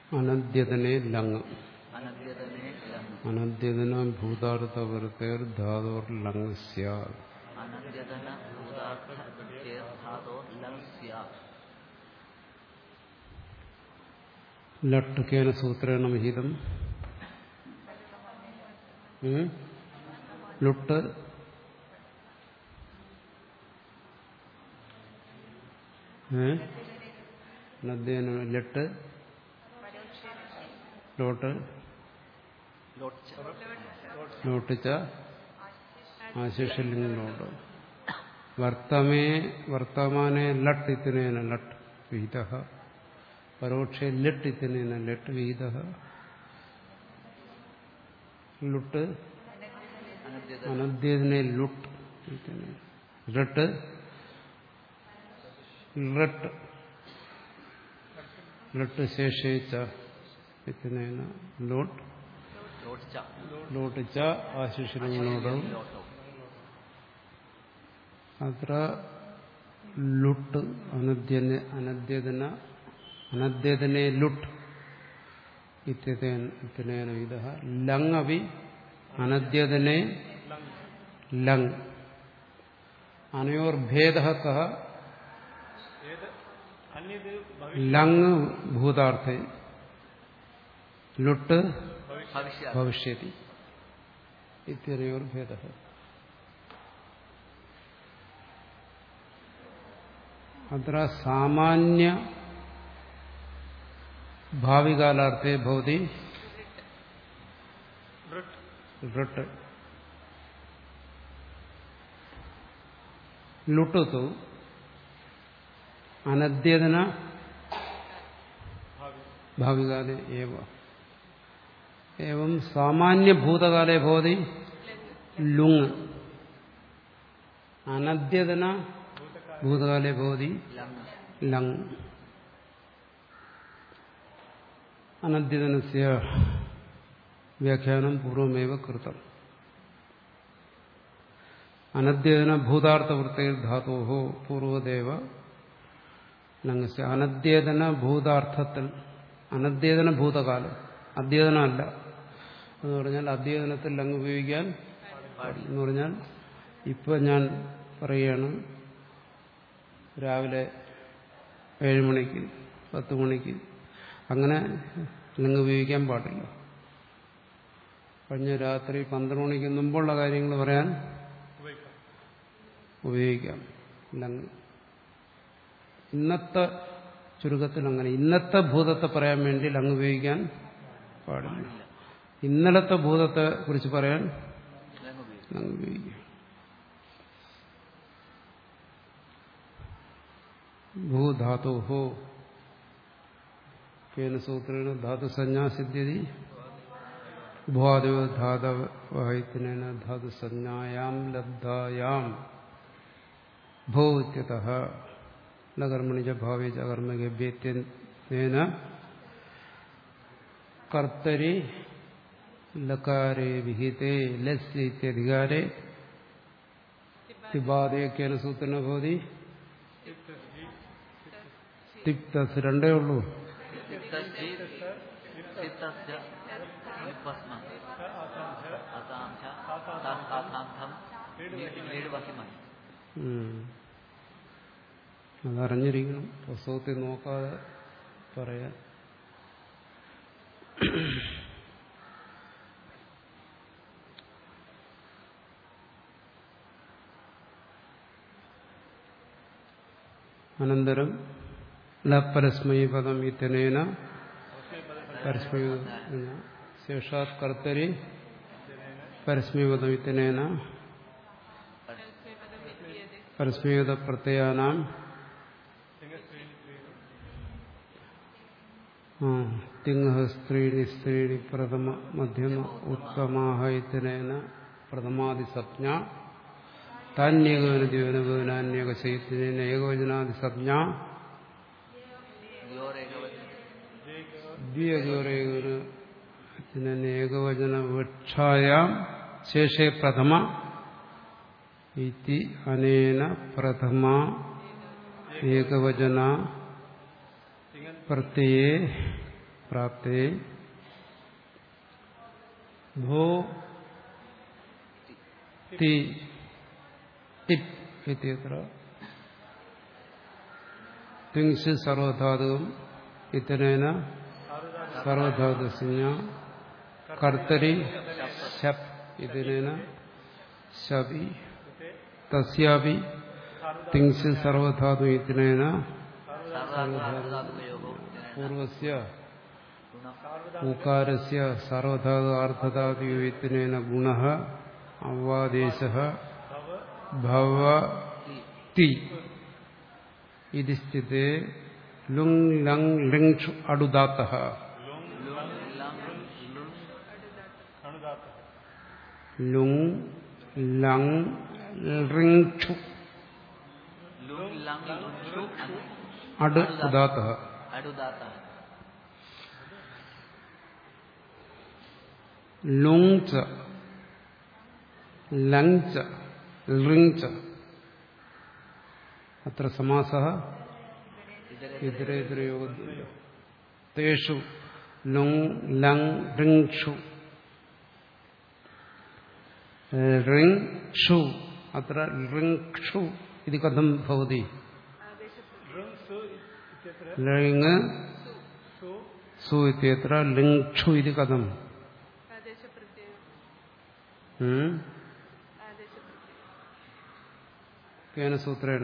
അനദ്യതനെ ലങ് അനദ്യതനെ ലങ് അനദ്യതന ഭൂതാർത്ഥവൃത്തേർ ധാതോർ ലങ് സ്യാത് അനദ്യതന ഭൂതാർത്ഥ ധാതോ ലങ് സ്യാത് ലട്ട് കേന സൂത്രേണ വിഹിതം ഉം? ലുട്ട് ഏ നദ്യേന ലട്ട് ലോട്ട് ലോട്ച ലോട്ടിച്ച ആശിഷലിംഗലോട്ട് വർത്തമേ വർത്തമാനെ ലട്ട് ഇത്തിനേന ലട്ട് വിഹിത പരോക്ഷേ ലട്ട് ഇത്തിനേന ലട്ട് വിഹിത ലുട്ട് അനദ്യത അനദ്യതിനെ ലുട്ട് ഇത്തിനേന. ലട്ട് ലട്ട് ലട്ട് ശേഷിച്ച ഇത്തിനേന ലോട്ട് ലോട്ച ലോട്ടിച്ച ആശിഷലിംഗലോട്ടും ലോട്ടോ അത്ര ലുട്ട് അനദ്യന അനദ്യതന അനദ്യതനെ ലുട്ട് ഇത്യനേന വിധ ലങ് അപി അനദ്യതനെ ലങ് അനയോർഭേദ കഹ ലങ് ഭൂതാർത്ഥ ലുട്ട് ഭവിഷ്യ ഭവിഷ്യതി ഇത്യനയോർഭേദ അത്ര സാമാന്യ ഭാവികാലാർത്ഥേ ഭവതി ഋട്ട് ലുട്ടുത്തു അനദ്യതന ഭാവികാലെ ഏവ एवं सामान्य भूतकाले भवति लुङ् अनद्यतन भूतकाले भवति ലങ് लङ् अनद्यतनस्य व्याख्यानं पूर्वमेव कृतम् अनद्यतन भूतार्थवृत्तिर्धातोः पूर्वदेव ലംഘസ്യ അനദ്യേതന ഭൂതാർത്ഥത്തിൽ അനദ്യേതന ഭൂതകാലം അദ്യേതനമല്ല എന്ന് പറഞ്ഞാൽ അദ്യേതനത്തിൽ ലങ് ഉപയോഗിക്കാൻ പാടില്ല. എന്ന് പറഞ്ഞാൽ ഇപ്പൊ ഞാൻ പറയുകയാണ് രാവിലെ ഏഴ് മണിക്ക് പത്ത് മണിക്ക് അങ്ങനെ ലങ് ഉപയോഗിക്കാൻ പാടില്ല കഴിഞ്ഞ രാത്രി പന്ത്രണ്ട് മണിക്ക് മുമ്പുള്ള കാര്യങ്ങൾ പറയാൻ ഉപയോഗിക്കാം ലങ് ഇന്നത്തെ ചുരുക്കത്തിൽ അങ്ങനെ ഇന്നത്തെ ഭൂതത്തെ പറയാൻ വേണ്ടി ലങ് ഉപയോഗിക്കാൻ പാടില്ല ഇന്നലത്തെ ഭൂതത്തെ കുറിച്ച് പറയാൻ ലങ് ഉപയോഗിക്കും ലങ് ഉപയോഗിക്കാം ഭൂധാതു കേന സൂത്രേണ ധാതുസഞ്ജാ സിദ്ധ്യതി ഭൂവാദിവ ധാതവാഹിത്തിനേന ധാതുസഞ്ജായാം ലബ്ധായാം ഭൂ ഇത്യതഃ ന കർമ്മണി ച ഭാവേ ച കർമ്മഗഭ്യത്യേന കർത്തരി ലകാരേ വിഹിതേ ലസ് ഇത്യധികാരേ തിബാദേക്കേന സൂത്രന ഭവതി തിക്തസ് രണ്ടേ ഉള്ളൂ സിദ്ധസ്യ സിദ്ധസ്യ വിപസ്മ അതാംശ താസാഥാംധം ലീഡ് വാക്യമായി ഉം. അതറിഞ്ഞിരിക്കണം പുസ്തകത്തിൽ നോക്കാതെ പറയാൻ അനന്തരം ലപരസ്മൈ പദം ഇത്തനേന പരസ്മൈ ശേഷാത് കർത്തരി പരസ്മൈപദം ഇത്തനേന പരസ്മേത പ്രത്യയാനാം തിങ്ങ സ്ത്രീണി സ്ത്രീണി പ്രഥമ മധ്യമ ഉത്തമാഹ ഇത്തനേന പ്രഥമാദിസജ്ഞ താന്യേകവന ദിവനഭവനാന്യേക ശൈത്യനേന ഏകവചനാദിസജ്ഞ ദ്യോരേകവചനം ദ്വിയഗോരേകവന ഏകവചന വൃക്ഷായാം ശേഷേ പ്രഥമ ഇതി അനേന പ്രഥമ ഏകവചന പ്രത്യയേ പ്രാപ്തേ ഭോ തി ടിപ് ഇത്യത്ര തിങ്സ് സർവധാതുകം ഇത്തനേന സർവധാതുസഞ്ജ കർത്തരി ശപ് ഇതിനേന ശപി തസ്യാപി തിങ്സ് സർവധാതു ഇത്തിനേന സർവധാതുകയോഗോ പൂർവസ്യ ഗുണം ഊകാരസ്യ സർവധാതു അർത്ഥധാതുയുത്തിനേന ഗുണ അവ്വാദേശ ഭവതി ഇത് സ്ഥിതേ ലുങ് ലങ് ലിങ് അടുദാത്ത ലുങ് ലങ് ലുങ് ലുങ് ലങ് ലിങ് ലുങ് ലങ് ലുഞ്ചു അട് ഉദാത്ത അടുദാത്ത ലുങ് ച ലങ് ച ലിങ് ച അത്ര സമാസ ഇതരേതരയോഗ തേഷു ലുങ് ലങ് ഋക്ഷു ഋക്ഷു അത്ര ഋക്ഷു ഇത് കഥം ഭവതി ലിങ് സു ഇത്യത്ര ലിങ്ക്ഷു ഇത് കഥം ഉം? കേന സൂത്രേണ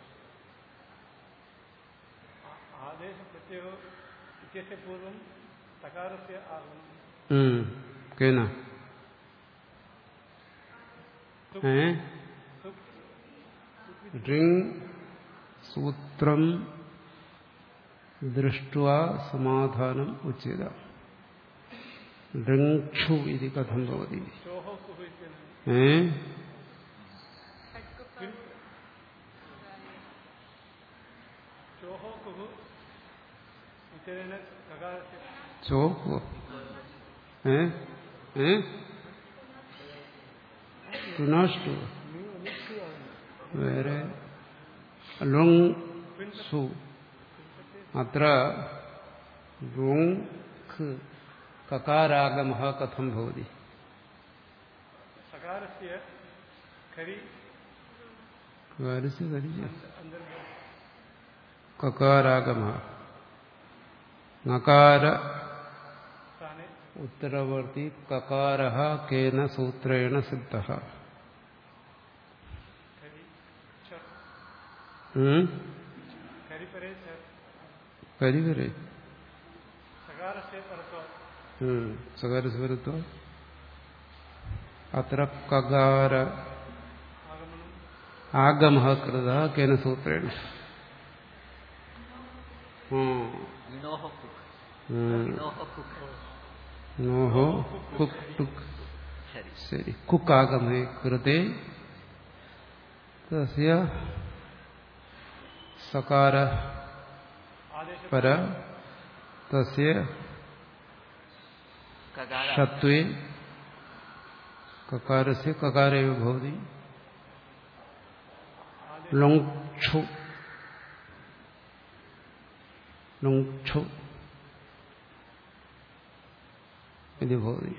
आदेशप्रत्ययो इत्यस्य पूर्वं तकारस्य आगमनं ഉം. കേന ഏ ഋങ് സൂത്രം ദൃഷ്ട്വാ സമാധാനം ഉച്ചിത ഋക്ഷു ഇത് കഥം ഭവതി चोः कुः इत्यनेन ഏ चोः कुः इत्यनेन ककारस्य ചോക്കോ ഏ ഏ തുനാഷ്ടു വേറെ ലുങ് സു അത്ര ലുങ് കകാരാഗമ കഥം ഭവതി सकारस्य खरि കകാരസ്യ കരിച്ച अन्तर्गत കകാരാഗമ നകാര स्थाने ഉത്തരവർത്തി കകാര കേന സൂത്രേണ സിദ്ധ खरि च खरिपरे च കരിവരെ सकारस्य परत्वात् സകാരസ്വരത്വ അത്ര കകാര आगमनं ആഗമ കൃത കേന സൂത്രേണ ഉം. വിനോഹ കുക്ക് ഉം. വിനോഹ കുക്ക് നോഹോ കുക് ടുക് ശരി ശരി കുക്കാഗമേ കൃതേ തസ്യ സകാര आदेश പര തസ്യ കകാര ഷത്വേ കകാരസ്യ കകാരേവ ഭവതി ലൊങ്ക്ഷു ലൊങ്ക്ഷു ഇത് ഭവതി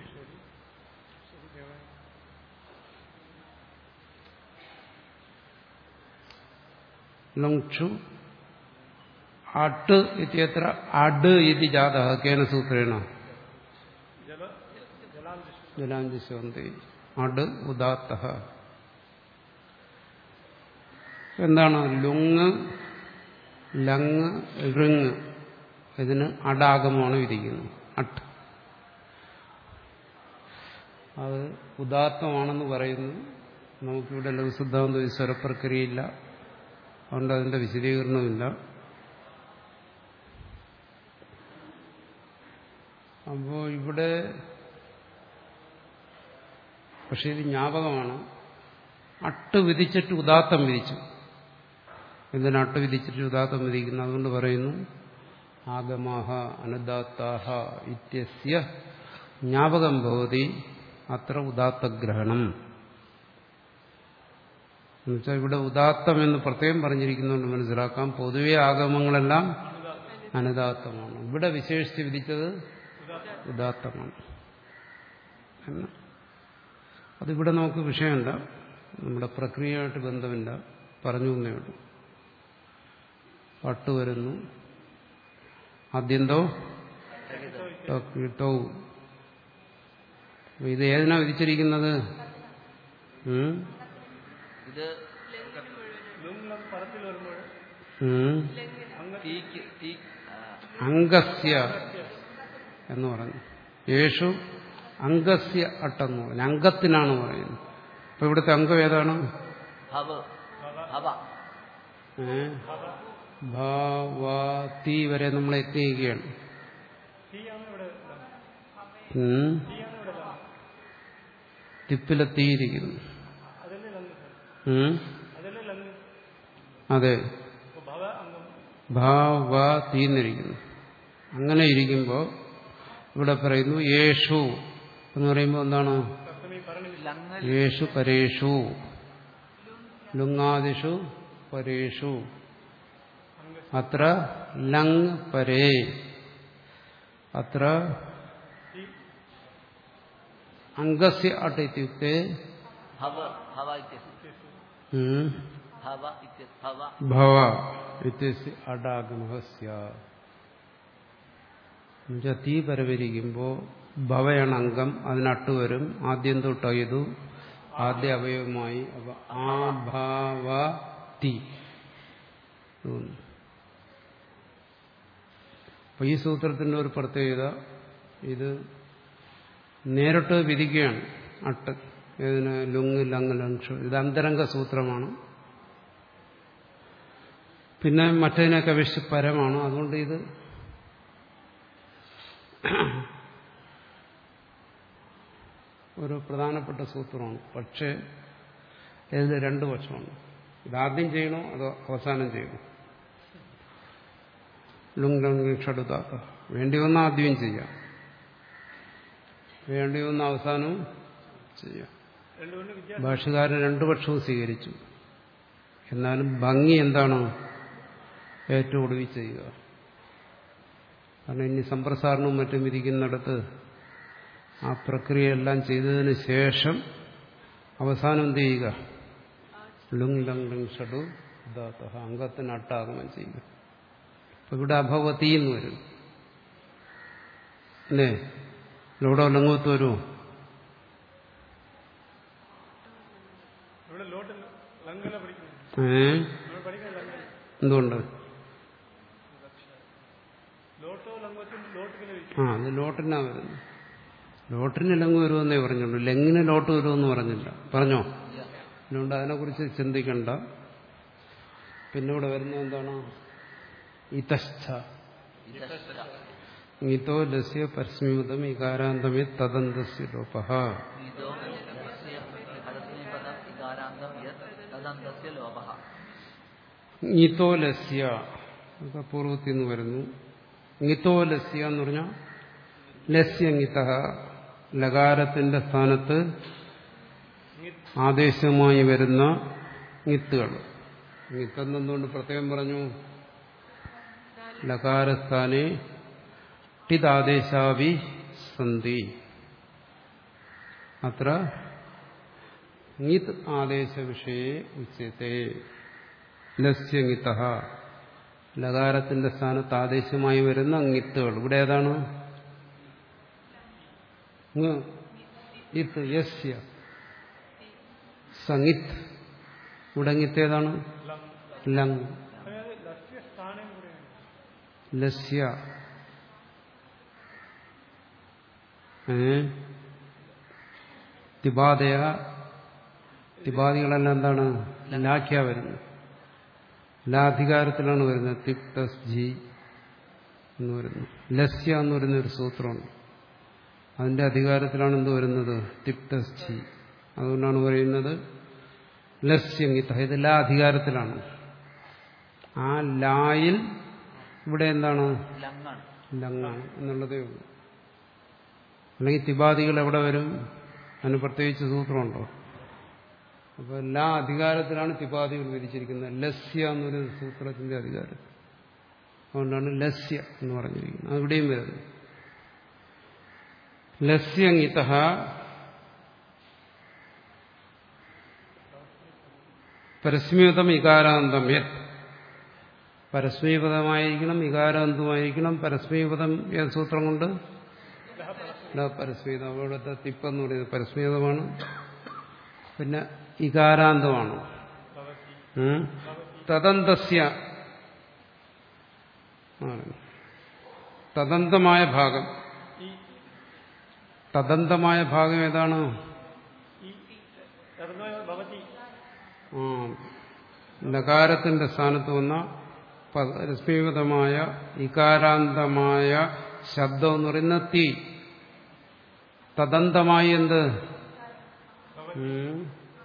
ലൊങ്ക്ഷു അട്ട് ഇത്യത്ര അഡ് ഇതി ജാതः കേന സൂത്രേണ जल जलांश ജലാഞ്ജസ്വന്തി അട് ഉദാത്ത എന്താണ് ലുങ് ലങ് ഋങ് ഇതിന് അടാഗമാണ് വിധിക്കുന്നത് അട്ട് അത് ഉദാത്തമാണെന്ന് പറയുന്നു നമുക്കിവിടെ ലഘുസിദ്ധാന്ത സ്വരപ്രക്രിയയില്ല അതുകൊണ്ട് അതിന്റെ വിശദീകരണമില്ല അപ്പോൾ ഇവിടെ പക്ഷെ ഇത് ജ്ഞാപകമാണ് അട്ട് വിധിച്ചിട്ട് ഉദാത്തം വിധിച്ചു എന്തിനാ അട്ട് വിധിച്ചിട്ട് ഉദാത്തം വിധിക്കുന്നു അതുകൊണ്ട് പറയുന്നു ആഗമാഹ അനുദാത്താഹ ഇത്യസ്യ ജ്ഞാപകം ഭവതി അത്ര ഉദാത്തഗ്രഹണം എന്നുവെച്ചാൽ ഇവിടെ ഉദാത്തം എന്ന് പ്രത്യേകം പറഞ്ഞിരിക്കുന്നുണ്ട് മനസ്സിലാക്കാം പൊതുവെ ആഗമങ്ങളെല്ലാം അനുദാത്തമാണ് ഇവിടെ വിശേഷിച്ച് വിധിച്ചത് ഉദാത്തമാണ് എന്ന് അതിവിടെ നമുക്ക് വിഷയമല്ല നമ്മുടെ പ്രക്രിയയായിട്ട് ബന്ധമില്ല പറഞ്ഞു എന്നേ ഉള്ളൂ പട്ട് വരുന്നു ആദ്യന്തോ ടോ ഇത് ഏതിനാ വിധിച്ചിരിക്കുന്നത് ഉം? ഇത് ലുങ്ലം പദത്തിൽ വരുമ്പോൾ ഉം? തീക്ക് തീ ആ, അംഗസ്യ എന്ന് പറഞ്ഞു യേശു അംഗസ്യ അട്ടെന്ന് പറഞ്ഞു അംഗത്തിനാണ് പറയുന്നത് അപ്പൊ ഇവിടുത്തെ അംഗം ഏതാണ് ഹവ ഹവ ഏ? ഭ, വ, തീ വരെ നമ്മൾ എത്തിയിരിക്കുകയാണ് തീയാണ് ഇവിടെ ലം. ഉം? തീയാണ് ഇവിടെ ലം. തിപ്പിലെത്തിയിരിക്കുന്നു അതല്ലേ ലങ് സർ ഉം? അതല്ലേ ലങ് അതെ അപ്പൊ ഭവ അംഗം ഭ വ തീന്നിരിക്കുന്നു അങ്ങനെ ഇരിക്കുമ്പോൾ ഇവിടെ പറയുന്നു യേശു എന്ന് പറയുമ്പോൾ എന്താണ് സപ്തമി ഭരണി ലങ്ങൽ യേശു പരേഷു ലുങ്ങാദിഷു പരേഷു അത്ര ലങ് പരേ അത്ര അംഗസ്യ അട്ട് ഇത്യുക്തെ ഹവ ഹവ ഇത്യസ്യ ഉം, ഹവ ഇത്യസ്യ ഹവ ഭവ ഇത്യസ്യ അടാഗമഃ സ്യാത് എന്നുവെച്ചാൽ തീ പരവരിക്കുമ്പോൾ ഭവയാണ് അംഗം അതിനട്ട് വരും ആദ്യം തൊട്ട് ഇത് ആദ്യ അവയവമായി അപ്പൊ ആ ഭാവ തീ അപ്പൊ ഈ സൂത്രത്തിന്റെ ഒരു പ്രത്യേകത ഇത് നേരിട്ട് വിധിക്കുകയാണ് അട്ട് ഇതിന് ലുങ് ലങ് ലങ്ഷു ഇത് അന്തരംഗ സൂത്രമാണ് പിന്നെ മറ്റതിനൊക്കെ അപേക്ഷിച്ച് പരമാണ് അതുകൊണ്ട് ഇത് ഒരു പ്രധാനപ്പെട്ട സൂത്രമാണ് പക്ഷേ ഇതിൽ രണ്ട് വശമാണ് ഇതാദ്യം ചെയ്യണോ അതോ അവസാനം ചെയ്യണോ ലുങ് ലങ് ഷടുതാത്ത വേണ്ടി വന്ന ആദ്യം ചെയ്യാം വേണ്ടി വന്ന അവസാനവും ചെയ്യാം രണ്ടുകൊണ്ട് വിദ്യാർത്ഥി ഭാഷകാരൻ രണ്ടു പക്ഷവും സ്വീകരിച്ചു എന്നാലും ഭംഗി എന്താണ് ഏറ്റവും ഒടുവിൽ ചെയ്യുക കാരണം ഇനി സമ്പ്രസാരണവും മറ്റും ഇരിക്കുന്നിടത്ത് ആ പ്രക്രിയയെല്ലാം ചെയ്തതിന് ശേഷം അവസാനം എന്ത് ചെയ്യുക ലുങ് ലങ് ലുങ് ഷഡു ദാത്ത അംഗത്തിന് അട്ടാഗമം ചെയ്യുക അപ്പൊ ഇവിടെ അഭവതി എന്ന് വരും അല്ലേ ഇവിടെ ലങ്ങോത്ത് വരുമോ ഇവിടെ ലോട്ട് ലങ്ങല പഠിക്കുന്നു ഏ നമ്മൾ പഠിക്കുന്ന ലങ്ങൽ എന്തുകൊണ്ട് ലോട്ടോ ലങ്ങോച്ചും ലോട്ടിങ്ങനെ വിളിക്കും ആ അത് ലോട്ടിനാ വരുന്നത് ലോട്ടിന് ലങ് വരുമെന്നേ പറഞ്ഞുള്ളൂ ലെങ്ങിന് ലോട്ട് വരുമെന്ന് പറഞ്ഞില്ല പറഞ്ഞോ അതുകൊണ്ട് അതിനെക്കുറിച്ച് ചിന്തിക്കണ്ട പിന്നെ ഇവിടെ വരുന്നത് എന്താണ് ഇതസ്ഥ ഇതസ്യ ഇതോ ലസ്യ പരസ്മീതം ഇകാരാന്തമേ തദന്തസ്യ ലോപഹ ഇതോ യസ്യ പദസ്മീപദം ഇകാരാന്തം യത് തദന്തസ്യ ലോപഃ ഇതോ ലസ്യ ഒക്കെ പൂർവ്വത്തിൽ നിന്ന് വരുന്നു ഇതോ ലസ്യ എന്ന് പറഞ്ഞാൽ ലസ്യങ്ങിത ലകാരത്തിന്റെ സ്ഥാനത്ത് ആദേശമായി വരുന്ന ഇത്തുകൾ ഇത്തെന്തുകൊണ്ട് പ്രത്യേകം പറഞ്ഞു ലകാരസ്ഥാനെ ടിതാദേശാവി സന്ധി അത്ര ങ്ങിത് ആദേശ വിഷയെ ഉച്ചത്തെ ലസ്യങ്ങിത ലകാരത്തിന്റെ സ്ഥാനത്ത് ആദേശമായി വരുന്ന അങ്ങിത്തുകൾ ഇവിടെ ഏതാണ് ങ്, ഇത്ത് യസ്യ സംഗിത് ഇവിടെ അങ്ങിത്ത് ഏതാണ് ലങ് അതായത് ലക്ഷ്യ സ്ഥാനം കൂടെയാണ് ലസ്യ ഏ തിബാദയ തിബാദികളെല്ലാം എന്താണ് ലാഖ്യ വരുന്നത് ലാധികാരത്തിലാണ് വരുന്നത് തിക്തസ് ജി എന്ന് വരുന്നു ലസ്യ എന്ന് പറയുന്ന ഒരു സൂത്രമുണ്ട് അതിന്റെ അധികാരത്തിലാണ് എന്ത് വരുന്നത് തിക്തസ് ജി അതുകൊണ്ടാണ് പറയുന്നത് ലസ്യങ്ങിത്ത ഇത് ലാ അധികാരത്തിലാണ് ആ ലായിൽ ഇവിടെ എന്താണ് ലങ്ങാണ് ലങ്ങാണ് എന്നുള്ളതേ ഉള്ളൂ അല്ലെങ്കിൽ തിബാദികൾ എവിടെ വരും അതിന് പ്രത്യേകിച്ച് സൂത്രമുണ്ടോ അപ്പോൾ എല്ലാ അധികാരത്തിലാണ് തിബാദികൾ വിധിച്ചിരിക്കുന്നത് ലസ്യ എന്നൊരു സൂത്രത്തിന്റെ അധികാരം അതുകൊണ്ടാണ് ലസ്യ എന്ന് പറഞ്ഞിരിക്കുന്നത് അവിടെയും വരുന്നു ലസ്യങ്ങിത പരസ്മീതം ഇകാരാന്തം യത് പരസ്മീപദമായിരിക്കണം ഇകാരാന്തമായിരിക്കണം പരസ്മീപദം ഏത് സൂത്രം കൊണ്ട് പരസ്മീതം അവിടുത്തെ തിപ്പെന്ന് പറയുന്നത് പരസ്മീതമാണ് പിന്നെ ഇകാരാന്തമാണ് ഉം. തദന്തസ്യ ആണ്. തദന്തമായ ഭാഗം തദന്തമായ ഭാഗം ഏതാണ് ഈ തദന്തമായ ഭവതി ആ, നകാരത്തിന്റെ സ്ഥാനത്ത് വന്ന പരസ്മീകൃതമായ ഇകാരാന്തമായ ശബ്ദം എന്ന് പറയുന്ന തീ തദന്തമായി എന്ത് ഉം.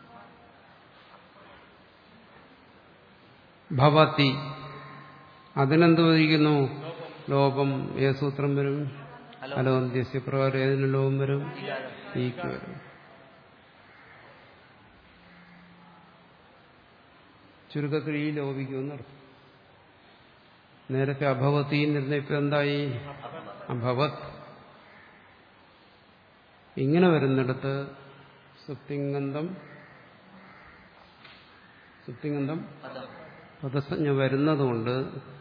ഭവതി അതിനെന്ത് വരിക്കുന്നു ലോപം ഏത് സൂത്രം വരും ഹലോ അലോന്ത്യസ്യ പ്രകാരം ഏതിന് ലോപം വരും ഈക്ക് വരും ചുരുക്കത്തിൽ ഈ ലോപിക്കുമെന്നർത്ഥം നേരത്തെ അഭവത്തിന്നിരുന്ന ഇപ്പൊ എന്തായി അഭവത് ഇങ്ങനെ വരുന്നിടത്ത് സുപ്തിങ്ങന്തം സുപ്തിങ്ങന്തം പദം പദസഞ്ജ വരുന്നതുകൊണ്ട്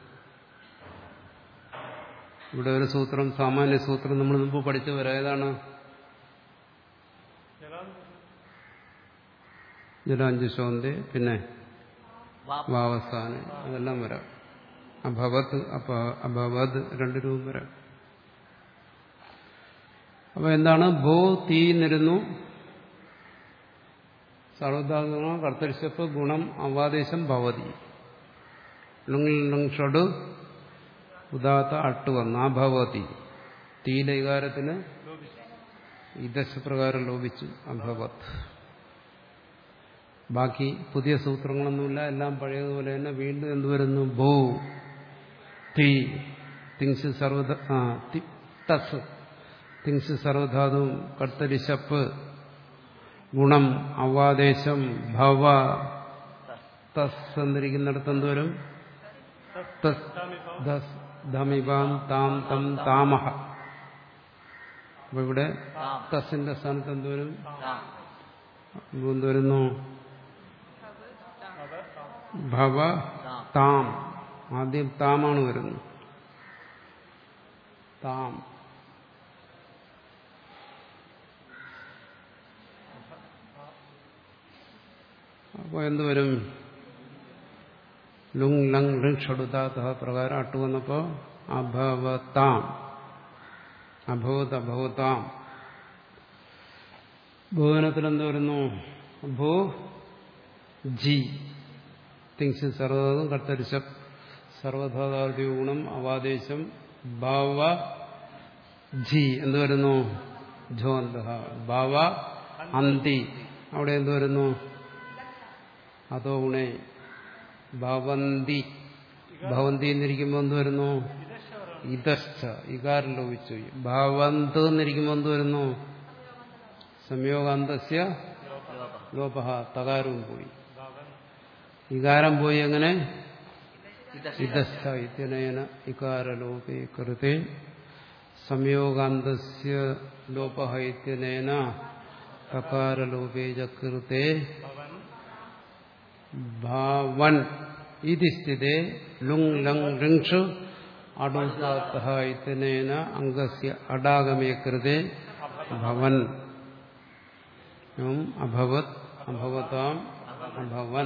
ഇവിടെ ഒരു സൂത്രം സാമാന്യ സൂത്രം നമ്മൾ മുമ്പ് പഠിച്ചു വരാം ഏതാണ് ജലാഞ്ജുശോന്തി പിന്നെ വാ വാവസ്ഥാന് അതെല്ലാം വരാം അഭവത് അപ്പ അഭവത് രണ്ടു രൂപം വരാം അപ്പൊ എന്താണ് ഭൂ തീ നിരുന്നു സർവധാതുഗുണ കർത്തരിശപ്പ് ഗുണം അവാദേശം ഭവതി ലുങ്ങിൽ ലുങ് ഷഡ് ഉദാത്ത അട്ട് വന്നു ആ ഭവതി തീയിലെ വികാരത്തിന് ഇതശപ്രകാരം ലോപിച്ചു അഭവത് ബാക്കി പുതിയ സൂത്രങ്ങളൊന്നുമില്ല എല്ലാം പഴയതുപോലെ തന്നെ വീണ്ടും എന്ത് വരുന്നു ഭൂ തീ തിങ്സ് സർവധ ആ തി- തസ് തിങ്സ് സർവധാതുവും കർത്തരിശപ്പ് ഗുണം അവാദേശം ഭവ തസ് എന്നിരിക്കുന്നിടത്ത് എന്ത് വരും തസ് ദസ് ധമിവാം താം തം താമഹ അപ്പൊ ഇവിടെ താം തസിന്റെ സ്ഥാനത്ത് എന്ത് വരും താം അപ്പൊ എന്ത് വരുന്നു ഭവ താം താം ആദ്യം താമാണ് വരുന്നത് താം അപ്പോൾ എന്ത് വരും ലുങ് ലങ് ഋങ് ഷടുതാത്ത പ്രകാരം അട്ട് വന്നപ്പോ അഭവതാം അഭവത് അഭവതാം ഭുവനത്തിൽ എന്ത് വരുന്നു ഭൂ ജി തിങ്സ് സർവധാതും കർത്തരിശം സർവധാതാർത്ഥ്യ ഗുണം അവാദേശം ഭാവ ജി എന്ത് വരുന്നു ഝോന്ത ഭാവ അന്തി അവിടെ എന്ത് വരുന്നു അതോ ഗുണേ ഭവന്തി ഭവന്തി എന്നിരിക്കുമ്പോൾ എന്ത് വരുന്നു ഇതശ്ച ഇകാരം ലോപിച്ചു ഭവന്ത് എന്നിരിക്കുമ്പോൾ എന്ത് വരുന്നു സംയോഗാന്തസ്യ ലോപ ലോപ തകാരവും പോയി ഇകാരം പോയി എങ്ങനെ ഇതശ്ച ഇതശ്ച ഇത്യനേന ഇകാരലോപേ കൃത്തെ സംയോഗാന്തസ്യ ലോപ ഇത്യനേന തകാരലോപേ ചകൃത്തെ ഭാവൻ ഇതി സ്ഥിതേ ലുങ് ലങ് ഋക്ഷു അടുസാത്ത ഇത്യനേന അംഗസ്യ അടാഗമേ കൃതേ ഭവൻ എവം അഭവത് അഭവതാം അഭവൻ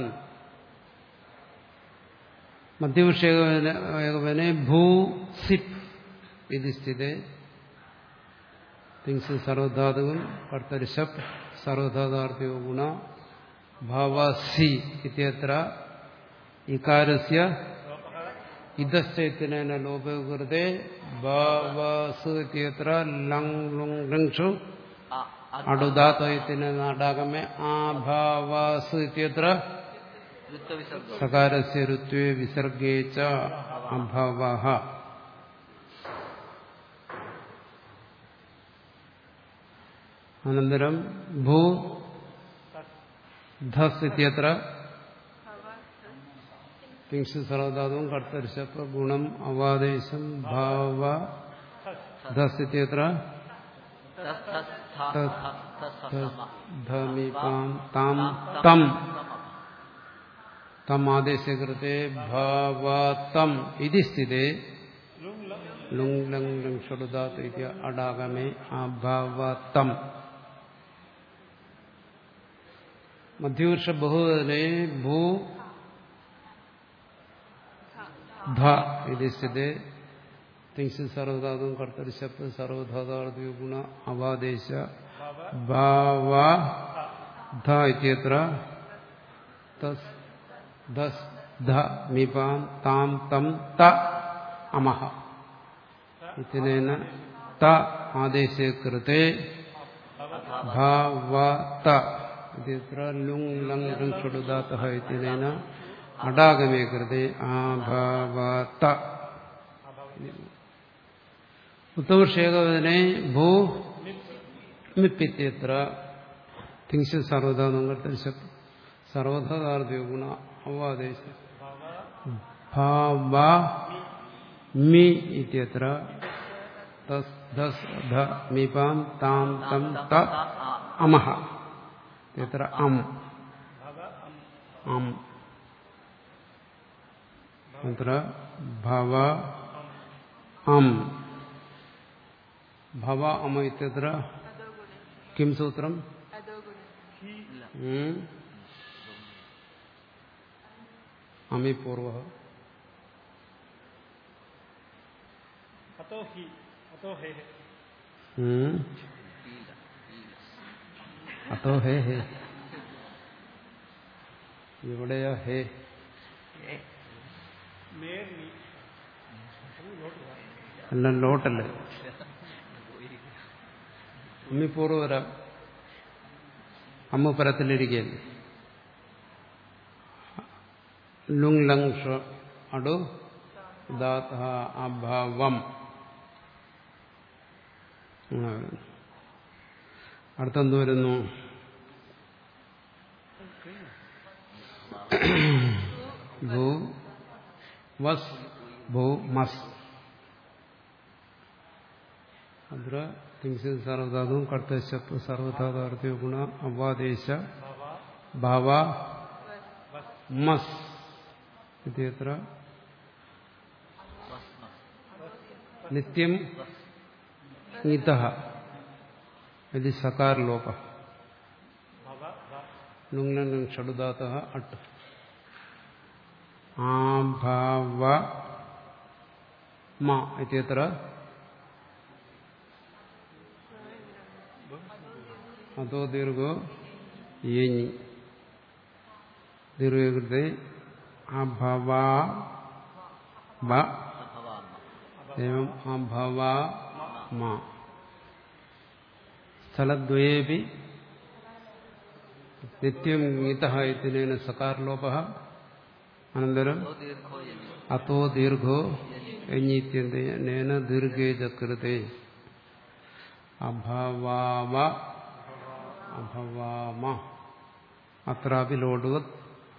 മധ്യവിഷയകവനെ ഭൂ സിപ് ഇത് സ്ഥിതേ തിങ്സ് സർവധാതുവും കർത്തരിശപ് സർവധാതാർത്ഥ്യോ ഗുണ ഭാവസി ഇത്യത്ര ഇകാരസ്യ ഇതശ്ചൈത്യനേന ലോപകൃതേ ഭാവസ് ഇത്യത്ര ലങ് ലുങ് ഋക്ഷു ആ അടുദാത്തയത്തിന് നാടാകമേ ആഭാവാസ് ഇത്യത്ര ഋത്വവിസർഗം സകാരസ്യ ഋത്വേ വിസർഗേ ച അഭവഃ അനന്തരം ഭൂ ധസ് ഇത്യത്ര തിങ്സ് സർവധാതുവും കർത്തരിശപ്പ് ഗുണം അവാദേശം ഭാവ ധസ്ഥിത്യത്ര तस् तस् था तत् था तस् सम ധമിപാം താം തം തം ആദേശേ കൃത്തെ ഭാവതം ഇതി സ്ഥിതേ ലുങ് ലങ് ലങ് ഷടുദാത് ഇതി അടാഗമേ അഭാവതം മധ്യവർഷ ബഹുവനെ ഭൂ ധ ഇതി സ്ഥിതേ തിങ്സ് സർവധാതും കർത്തരി ശബ്ദ സർവധാതാർത്ഥ ഗുണ അവാദേശ ഭാവ ധ ഇത്യത്ര തസ് ധസ് ധ മിപാം താം തം ത അമഹ ഇത്തിനേന ത ആദേശേ കൃതേ ഭാവത ഇത്യത്ര ലുങ് ലങ് ലങ് ഷടുദാതഃ ഇത്തിനേന അടാഗമേ കൃതേ ആഭാവത ഉത്തമക്ഷേകവനെ ഭൂ മിപ്പിത്യത്ര തിങ്സ് സർവധാതുങ്ങൾ സർവധാതാർത്ഥ ഗുണ അവാദേശ ഭാവ മി ഇത്യത്ര തസ് ധസ് ധ മിപാം താം തം ത അമഹ ഇത്യത്ര അം അം അത്ര ഭവ അം ഭവ അമ ഇത്യത്ര കിം സൂത്രം ഉം. അമി പൂർവ अतो हि अतो हे ഉം. അതോ ഹേ ഹേ ഇവിടെയോ ഹേ मेर नी എല്ലാം ലോട്ടല്ലേ അമ്മിപ്പൂർവ്വ വരാം അമ്മ പരത്തിലിരിക്കുകയല്ലേ ലുങ് ലങ് ഷ അടു ദാത അഭാവം അങ്ങനെ വരുന്നു. അടുത്തെന്ത് വരുന്നു ഭൂ വസ് ഭൂ മസ് അത്ര തിങ്സ് സർവധാതുവും കർത്തശപ്പ് സർവധാതാർത്ഥ്യ ഗുണ അവാദേശ ഭാവ മസ് ഇത്യത്ര നിത്യം ഇത ഇത് സകാരലോപ ലുങ്ലം ഷടുദാത അട്ട് ആഭാവ മ ഇത്യത്ര അതോ ദീർഘോ യഞ്ഞി ദീർഘകൃത്തെ അഭവാ ബ एवम् अभवा मा स्थलद्वयेऽपि नित्यं गीतः इत्यनेन सकारलोपः अनन्तरम् तो दीर्घो यनि अतो दीर्घो यञ्इत्यनेन दीर्घे च कृते अभवाव अभवाम अत्रापि लोडुवत्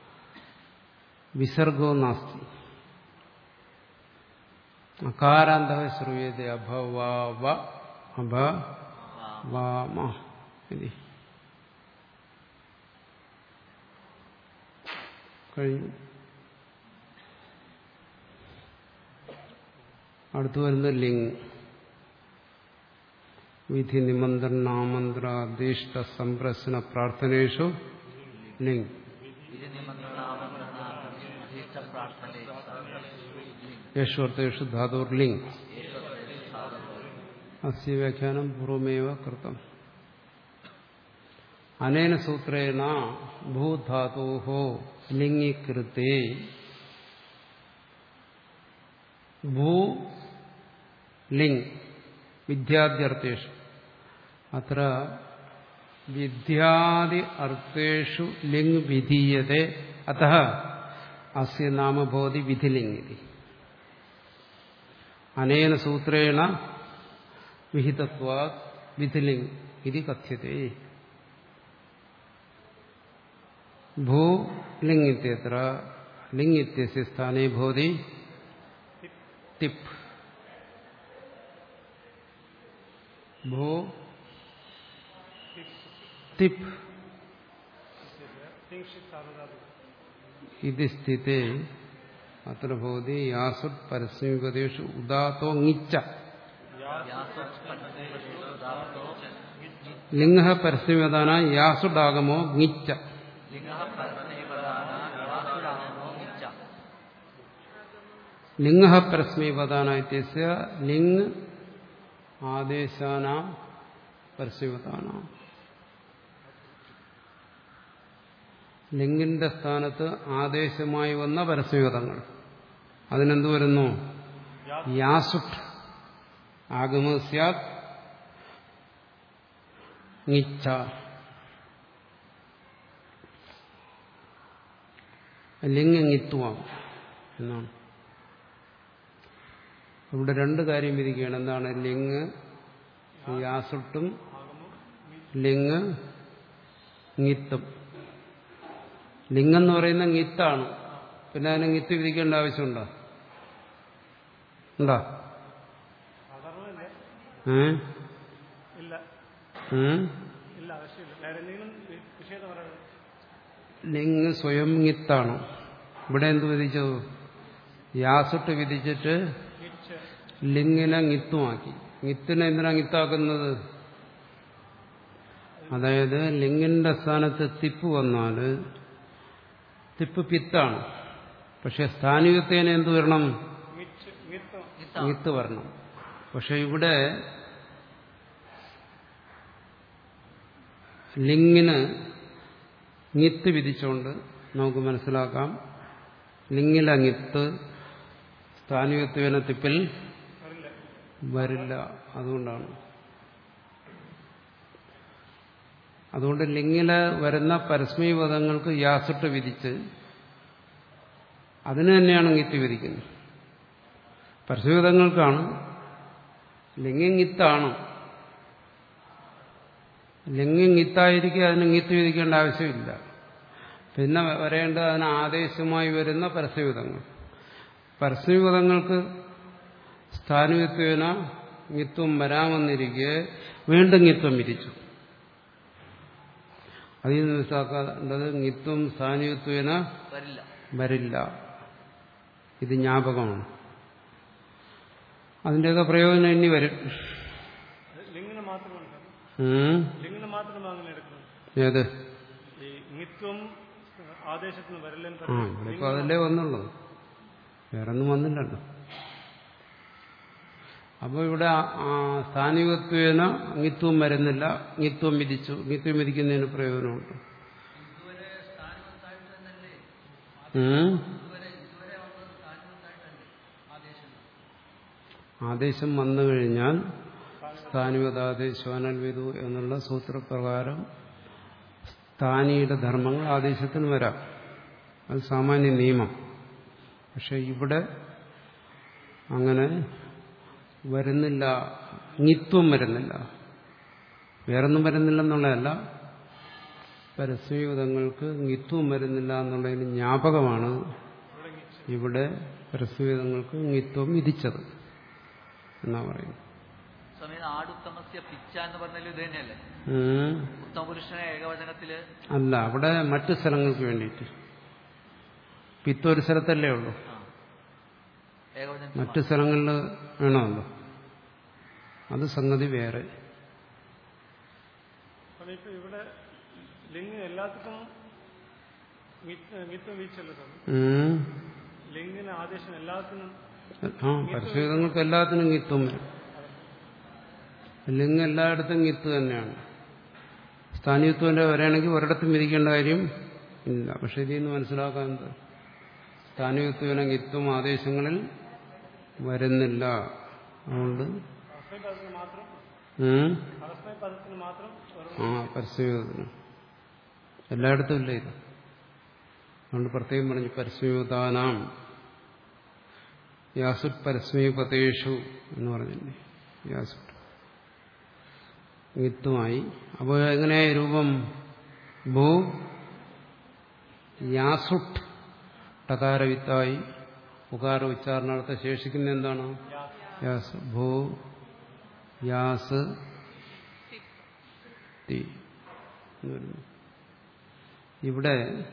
विसर्गो नास्ति അകാരാന്തः ശ്രൂയത്തെ അഭവാവ അഭവാമ ഇതി കഴിഞ്ഞു അടുത്തു വരുന്ന ലിംഗ് വിധി നിമന്ത്രണാമന്ത്ര അധീഷ്ട സംപ്രശ്ന പ്രാർത്ഥനേഷു ലിംഗ് विधि निमन्त्रणामन्त्रणा अधीष्ट प्रार्थने യേഷു ധാതുർ ലിംഗ് അസ്യ വ്യാഖ്യാനം പൂർവമേവ കൃതം അനേന സൂത്രേണ ഭൂധാതോ ലിംഗീകൃത്തെ ഭൂ ലിംഗ് വിദ്യാദ്യർത്ഥേഷു അത്ര വിദ്യാദി അർത്ഥേഷു ലിംഗ് വിധീയത്തെ അത അസ്യ നാമ ഭവതി വിധിലിംഗ് ഇതി അനേന സൂത്രേണ വിഹിതത്വാ വിധിലിംഗ് ഇത് കഥ്യത്തെ ഭൂലിംഗ് ഇത്യത്ര ലിംഗ് ഇത്യസ്യ സ്ഥാനേ ഭവതി തിപ്പ് ഭോ തിപ്പ് തിങ്ഷിത് സാധുധാതു ഇത് സ്ഥിതേ അത്ര ഭവതി യാസുട് പരസ്മീപതേഷു ഉദാത്തോ ങ്ങിച്ച യാസോത്പന്നോ ലിംഗ പരസ്മീപതാന യാസുഡാഗമോ ങ്ങിച്ച ലിംഗ പരസ്മൈപദാന യാസുരാമോ നിച്ച ലിംഗ പരസ്മീപതാന ഇത്യസ്യ ലിംഗ് ആദേശാനാം പരസ്മീപതാനാം ലിംഗിന്റെ സ്ഥാനത്ത് ആദേശമായി വന്ന പരസ്മീപതങ്ങൾ അതിനെന്ത് വരുന്നു യാസുട്ട് ആഗമ സ്യാത് ങ്ങിച്ച ലിംഗ് ങ്ങിത്വം എന്നാണ് ഇവിടെ രണ്ട് കാര്യം വിധിക്കുകയാണ് എന്താണ് ലിംഗ് യാസുട്ടും ലിംഗ് ങ്ങിത്തും ലിംഗെന്ന് പറയുന്ന ങ്ങിത്താണ് പിന്നെ അതിന് ങ്ങിത്ത് വിധിക്കേണ്ട ആവശ്യമുണ്ടോ ഉണ്ടോ സാധാരണ ഏ ഇല്ല ഏ? ഇല്ല ആവശ്യമില്ല വേറെ എന്തെങ്കിലും വി- വിഷയത പറയുന്നത് ലിംഗ് സ്വയം ങ്ങിത്താണ് ഇവിടെ എന്ത് വിധിച്ചു യാസുട്ട് വിധിച്ചിട്ട് മിച്ച് ലിംഗിനെ ങ്ങിത്തുമാക്കി ങ്ങിത്തിനെ എന്തിനാ ങ്ങിത്താക്കുന്നത് അതായത് ലിംഗിന്റെ സ്ഥാനത്ത് തിപ്പ് വന്നാൽ തിപ്പ് പിത്താണ് പക്ഷെ സ്ഥാനികത്തേനെ എന്ത് വരണം മിച്ച് മിത്തം ങ്ങിത്ത് വരണം പക്ഷെ ഇവിടെ ലിംഗിന് ങ്ങിത്ത് വിധിച്ചുകൊണ്ട് നമുക്ക് മനസ്സിലാക്കാം ലിംഗിലെ ങ്ങിത്ത് സ്ഥാനികത്വേന തിപ്പിൽ വരില്ല വരില്ല അതുകൊണ്ടാണ് അതുകൊണ്ട് ലിംഗില് വരുന്ന പരസ്മീപദങ്ങൾക്ക് യാസിട്ട് വിധിച്ച് അതിന് തന്നെയാണ് ഗിത്ത് വിധിക്കുന്നത് പരസ്മീപദങ്ങൾക്കാണ് ലിംഗം ഗിത്താണ് ലിംഗം ഗിത്തായിരിക്കും അതിന് ഗിത്ത് വിധിക്കേണ്ട ആവശ്യമില്ല പിന്നെ വരേണ്ടത് അതിന് ആദേശമായി വരുന്ന പരസ്യവിധങ്ങൾ പരസ്യവിധങ്ങൾക്ക് സ്ഥാനവിത്വേന ഗിത്വം വരാമെന്നിരിക്കെ വീണ്ടും ഗിത്വം വിരിച്ചു അതിൽ നിന്ന് മനസ്സിലാക്കേണ്ടത് ഗിത്വം സ്ഥാനവിത്വേന വരില്ല വരില്ല ഇത് ജ്ഞാപകമാണ് അതിൻ്റെയൊക്കെ പ്രയോജനം ഇനി വരും ലിംഗിന് മാത്രമാണ് സാർ ഉം. ലിംഗിന് മാത്രമാണ് അങ്ങനെ എടുക്കുന്നത് ഏത് ഈ നിത്വം ആദേശത്തിന് വരില്ലെന്ന് ആ ഇവിടെ ഇപ്പൊ അതല്ലേ വന്നുള്ളൂ വേറൊന്നും വന്നില്ലല്ലോ അപ്പോൾ ഇവിടെ ആ- ആ സ്ഥാനികത്വേന അങ്ങിത്വം വരുന്നില്ല അങ്ങിത്വം വിധിച്ചു അങ്ങിത്വം വിധിക്കുന്നതിന് പ്രയോജനമുണ്ട് ഉം. ആദേശം വന്നു കഴിഞ്ഞാൽ സ്ഥാനികതാദേശാനൽവിധു എന്നുള്ള സൂത്രപ്രകാരം സ്ഥാനിയുടെ ധർമ്മങ്ങൾ ആദേശത്തിന് വരാം അത് സാമാന്യ നിയമം പക്ഷെ ഇവിടെ അങ്ങനെ വരുന്നില്ല നിത്വം വരുന്നില്ല വേറൊന്നും വരുന്നില്ലെന്നുള്ളതല്ല പരസ്യയുധങ്ങൾക്ക് നിത്വം വരുന്നില്ല എന്നുള്ളതിന് ജ്ഞാപകമാണ് ഇവിടെ പരസ്യയുധങ്ങൾക്ക് നിത്വം വിധിച്ചത് എന്നാ പറയുന്നത് സ്വാമി ആടുത്തമസ്യ പിച്ച എന്ന് പറഞ്ഞാലും ഇത് തന്നെയല്ലേ ഉം. ഉത്തമപുരുഷനെ ഏകവചനത്തില് അല്ല അവിടെ മറ്റു സ്ഥലങ്ങൾക്ക് വേണ്ടിയിട്ട് പിത്തൊരു സ്ഥലത്തല്ലേ ഉള്ളൂ ആ, ഏകവചനത്തിൽ മറ്റു സ്ഥലങ്ങളിൽ വേണമല്ലോ അത് സംഗതി വേറെ അപ്പം ഇപ്പൊ ഇവിടെ ലിംഗ് എല്ലാത്തിനും നിത്വം വീച്ചല്ല സാർ ഉം. ലിംഗിന് ആദേശം എല്ലാത്തിനും ആ പരിശോധനകൾക്ക് എല്ലാത്തിനും ഗിത്വം വരും ലിംഗ് എല്ലായിടത്തും ഗിത്ത് തന്നെയാണ് സ്ഥാനീയത്വന്റെ വരെയാണെങ്കിൽ ഒരിടത്തും വിധിക്കേണ്ട കാര്യം ഇല്ല പക്ഷെ ഇതിൽ നിന്ന് മനസ്സിലാക്കാൻ എന്താ സ്ഥാനീയത്വന ഗിത്വം ആദേശങ്ങളിൽ വരുന്നില്ല അതുകൊണ്ട് പരസ്മയ പദത്തിന് മാത്രം ഉം, പരസ്മയ പദത്തിന് മാത്രം ഒരു ആ പരസ്യയോധന എല്ലായിടത്തും ഇല്ല ഇത് അതുകൊണ്ട് പ്രത്യേകം പറഞ്ഞു പരസ്യയോധാനാം യാസുട് പരസ്മീപതേഷു എന്ന് പറഞ്ഞില്ലേ യാസുട് ഗിത്തുമായി അപ്പോൾ എങ്ങനെയായി രൂപം ഭൂ യാസുട്ട് ടകാരവിത്തായി ഉകാര ഉച്ചാരണാർത്ഥം ശേഷിക്കുന്ന എന്താണ് യാസ് ഭൂ യാസ് തി എന്ന് വരുന്നു ഇവിടെ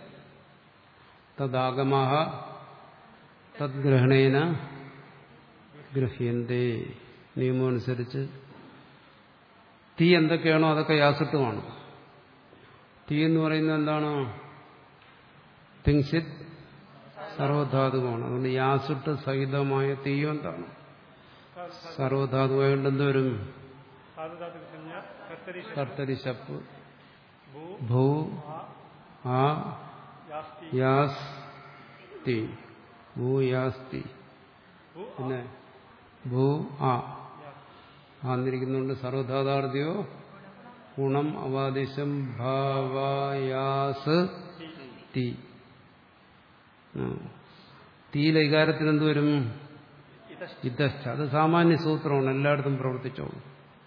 തദാഗമാഹ തദ്ഗ്രഹണേന ഗ്രഹ്യന്തേ നിയമമനുസരിച്ച് തീ എന്തൊക്കെയാണോ അതൊക്കെ യാസിട്ടുമാണ് തീ എന്ന് പറയുന്നത് എന്താണ് തിങ്സിത് സർവധാതുവാണ് അതുകൊണ്ട് യാസിട്ട് സഹിതമായ തീയും എന്താണ് സർവധാതുവായോണ്ട് എന്തോരും സാധുധാതുക്ക് സംജ്ഞ കർത്തരി കർത്തരി ശപ്പ് ഭൂ ഭൂ ആ യാസ്തി യാസ് തി ഭൂ യാസ് തി ഭൂ പിന്നെ ഭൂ ആ ആന്നിരിക്കുന്നുണ്ട് സർവധാതാർത്ഥ്യോ ഗുണം അവാദിശം ഭാവയാസ് തി ആ. തീയിലെ വികാരത്തിന് എന്ത് വരും ഇതശ്ച അത് സാമാന്യ സൂത്രമാണ് എല്ലായിടത്തും പ്രവർത്തിച്ചോളൂ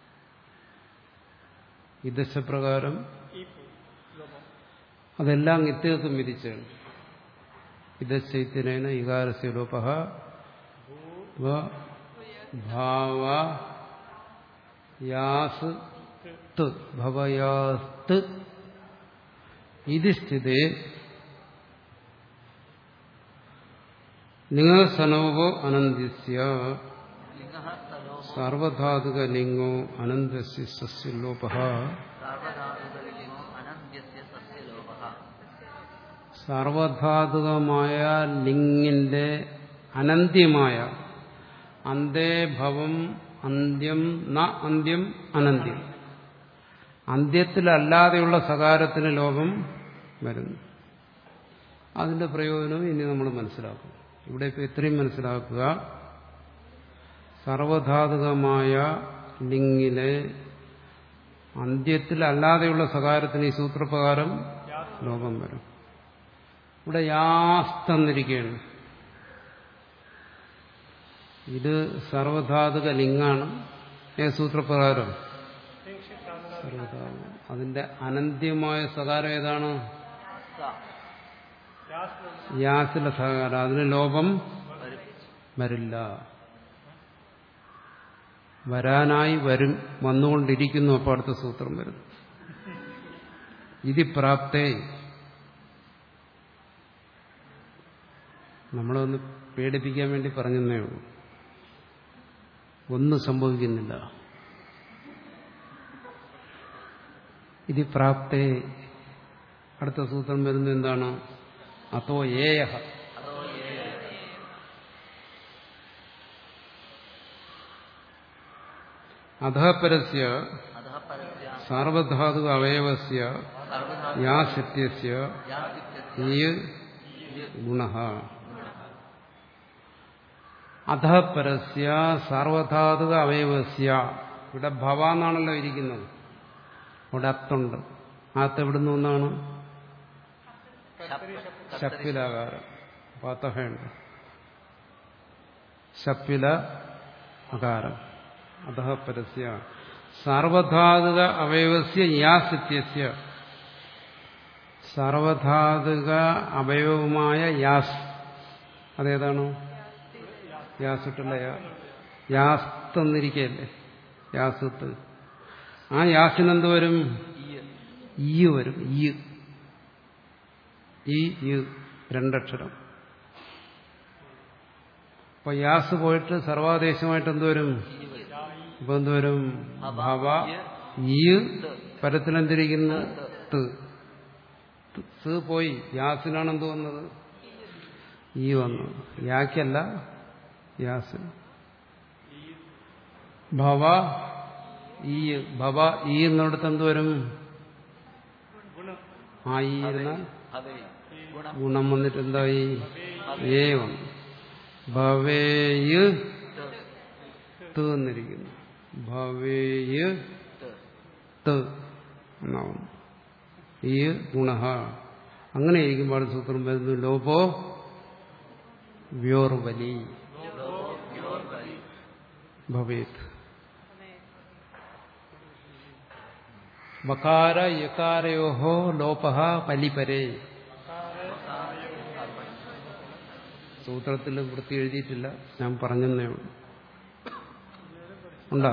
ഇതശ്ച പ്രകാരം ഈ ലോപം അതെല്ലാം നിത്യത്വം വിധിച്ചാണ് ഇതശ്ചൈത്യനേന ഇകാരസ്യ ലോപ ഭാവ യാസ് ത് ഭവയാസ്ത് ഇത് സ്ഥിതേ ലിംഗസനവോ അനന്ത്യസ്യ ലിംഗഃ സ്ഥലോ സാർവധാതുക ലിംഗോ അനന്തസ്യ സസ്യ ലോപ സാർവധാതുകലിംഗോ അനന്ത്യസ്യ സസ്യലോപഃ സാർവധാതുകമായ ലിംഗിന്റെ അനന്ത്യമായ അന്തേ ഭവം അന്ത്യം ന അന്ത്യം അനന്ത്യം അന്ത്യത്തിലല്ലാതെയുള്ള സകാരത്തിന് ലോകം വരുന്നു അതിന്റെ പ്രയോജനം ഇനി നമ്മൾ മനസ്സിലാക്കും ഇവിടെ ഇപ്പൊ ഇത്രയും മനസ്സിലാക്കുക സർവധാതുകമായ ലിംഗിലെ അന്ത്യത്തിലല്ലാതെയുള്ള സകാരത്തിന് ഈ സൂത്രപ്രകാരം ലോകം വരും ഇവിടെ യാസ്തന്നിരിക്കുകയാണ് ഇത് സർവധാതുക ലിംഗാണ് ഏ സൂത്രപ്രകാരം സർവധാതു അതിന്റെ അനന്ത്യമായ സകാരം ഏതാണ് സ യാസിലെ സകാരം അതിന് ലോപം വരും വരില്ല വരാനായി വരും വന്നുകൊണ്ടിരിക്കുന്നു അപ്പോൾ അടുത്ത സൂത്രം വരും ഇതി പ്രാപ്തേ നമ്മളൊന്ന് പേടിപ്പിക്കാൻ വേണ്ടി പറഞ്ഞെന്നേ ഉള്ളൂ ഒന്നും സംഭവിക്കുന്നില്ല ഇതി പ്രാപ്തേ അടുത്ത സൂത്രം വരുന്നത് എന്താണ് അതോ ഏയ അധപരസ്യ അധഃ പരസ്യ സാർവധാതുക അവയവസ്യ സർവധാതു യാസത്യസ്യ യാസിത്യസ്യ ഈ ഗുണ അധപരസ്യ സാർവധാതുക അവയവസ്യ ഇവിടെ ഭവ എന്നാണല്ലോ ഇരിക്കുന്നത് അവിടെ അത്തുണ്ട് അത്ത് എവിടുന്ന് ഒന്നാണ് ശപ്പിലാകാരം പാത്തഹയുണ്ട് ശപ്പില അകാരം അധഃ പരസ്യ സാർവധാതുക അവയവസ്യ യാസിത്യസ്യ സാർവധാതുക അവയവമായ യാസ് അതേതാണ് യാസിട്ടുള്ള യാസ്തെന്നിരിക്കല്ലേ യാസത്ത് ആ യാസിനെന്ത് വരും ഈ വരും ഈ ഈ ഈ രണ്ടക്ഷരം അപ്പൊ യാസ് പോയിട്ട് സർവാദേശമായിട്ട് എന്തുവരും ഇപ്പൊ എന്തുവരും ഭവ ഈ പരത്തിലെന്തിരിക്കുന്നു ത് സ് പോയി യാസിനാണ് എന്ത് വന്നത് ഈ വന്നു യാക്കല്ല യാസ് ഭവ ഈ ഭവ ഈ എന്നിടത്ത് എന്തുവരും ആ ഈ ഇരുന്നാൽ ഭവേ ഗുണം ഗുണം വന്നിട്ട് എന്തായി ഏ വന്നു ഭവേയ് ത് എന്നിരിക്കുന്നു ഭവേയ് ത് എന്നാവും ഈ ഗുണ അങ്ങനെ ഇരിക്കുമ്പോൾ സൂത്രം വരുന്നു ലോപോ വ്യോർബലി ഭവേത് വകാര യകാരയോ ലോപ പലിപരേ സൂത്രത്തിൽ വൃത്തി എഴുതിയിട്ടില്ല ഞാൻ പറഞ്ഞെന്നേ ഉള്ളൂ ഉണ്ടോ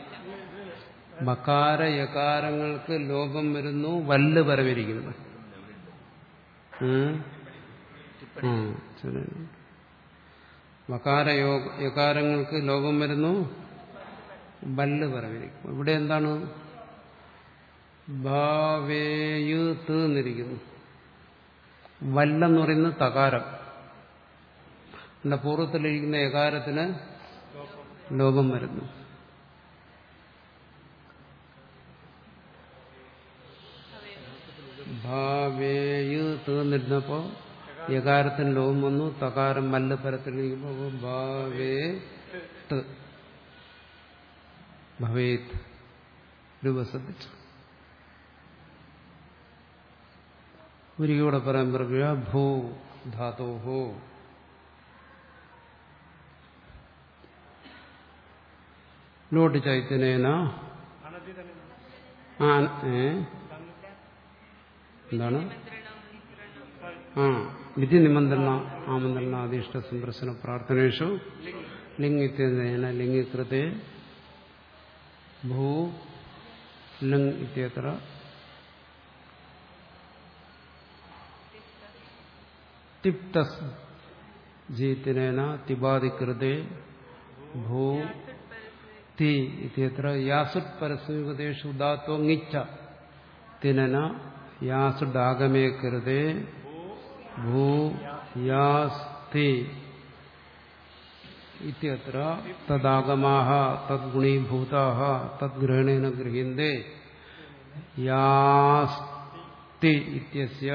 ബക്കാര യകാരങ്ങൾക്ക് ലോകം വരുന്നു വല്ല് പരവരിക്കുന്നു ഉം? ആ, ശരി. ബകാര യോഗ യകാരങ്ങൾക്ക് ലോകം വരുന്നു വല്ല് പരവരിക്കും ഇവിടെ എന്താണ് ഭാവേയു തീർന്നിരിക്കുന്നു വല്ലെന്ന് പറയുന്നത് തകാരം എന്റെ പൂർവ്വത്തിലിരിക്കുന്ന ഏകാരത്തിന് ലോകം വരുന്നു ഭാവേയു തീർന്നിരുന്നപ്പോ യകാരത്തിന് ലോകം വന്നു തകാരം വല്ല പരത്തിലിരിക്കുമ്പോ ഭാവേ ത് ഭവേത് രൂപ ശ്രദ്ധിച്ചു ഒരിക്കൽ കൂടെ പറയാൻ പറയുക ഭൂ ധാതോഹോ ലോട്ട് ചൈത്തനേന ആ ഏ എന്താണ് ആ വിധി നിമന്ത്രണ ആമന്ത്രണ അധിഷ്ഠ സംപ്രസന പ്രാർത്ഥനേഷു ലിംഗിത്യന ലിംഗികൃത്തെ ഭൂ ലിംഗ് ഇത്യത്ര തിപ്തസ് ജീത്തിനേന തിബാധികൃതേ ഭൂ തി ഇത്യത്ര യാസുട് പരസ്മീപദേശു ഉദാത്വങ്ങിച്ച തിനന യാസുഡാഗമേ കൃതേ ഭൂ യാസ്തി ഇത്യത്ര തദാഗമാഹ തദ്ഗുണീഭൂതാഹ തദ്ഗ്രഹണേന ഗൃഹ്യന്തെ യാസ്തി ഇത്യസ്യ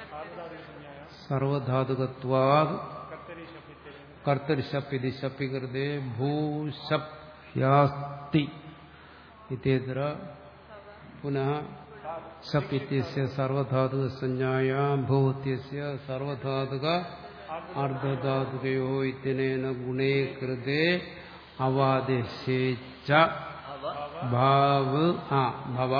സർവധാതുകത്വാത് കർത്തരിശപ്പ് ഇത് ശപ്പികൃതേ ഭൂശപ് യാസ്തി ഇത്യത്ര പുനഃ ശപ്പ് ഇത്യസ്യ സർവധാതുക സംജ്ഞായാം ഭൂത്യസ്യ സർവധാതുക അർദ്ധധാതുകയോ ഇത്യനേന ഗുണേ കൃതേ അവാദിശേച്ച അവ ഭാവ് ആ ഭവ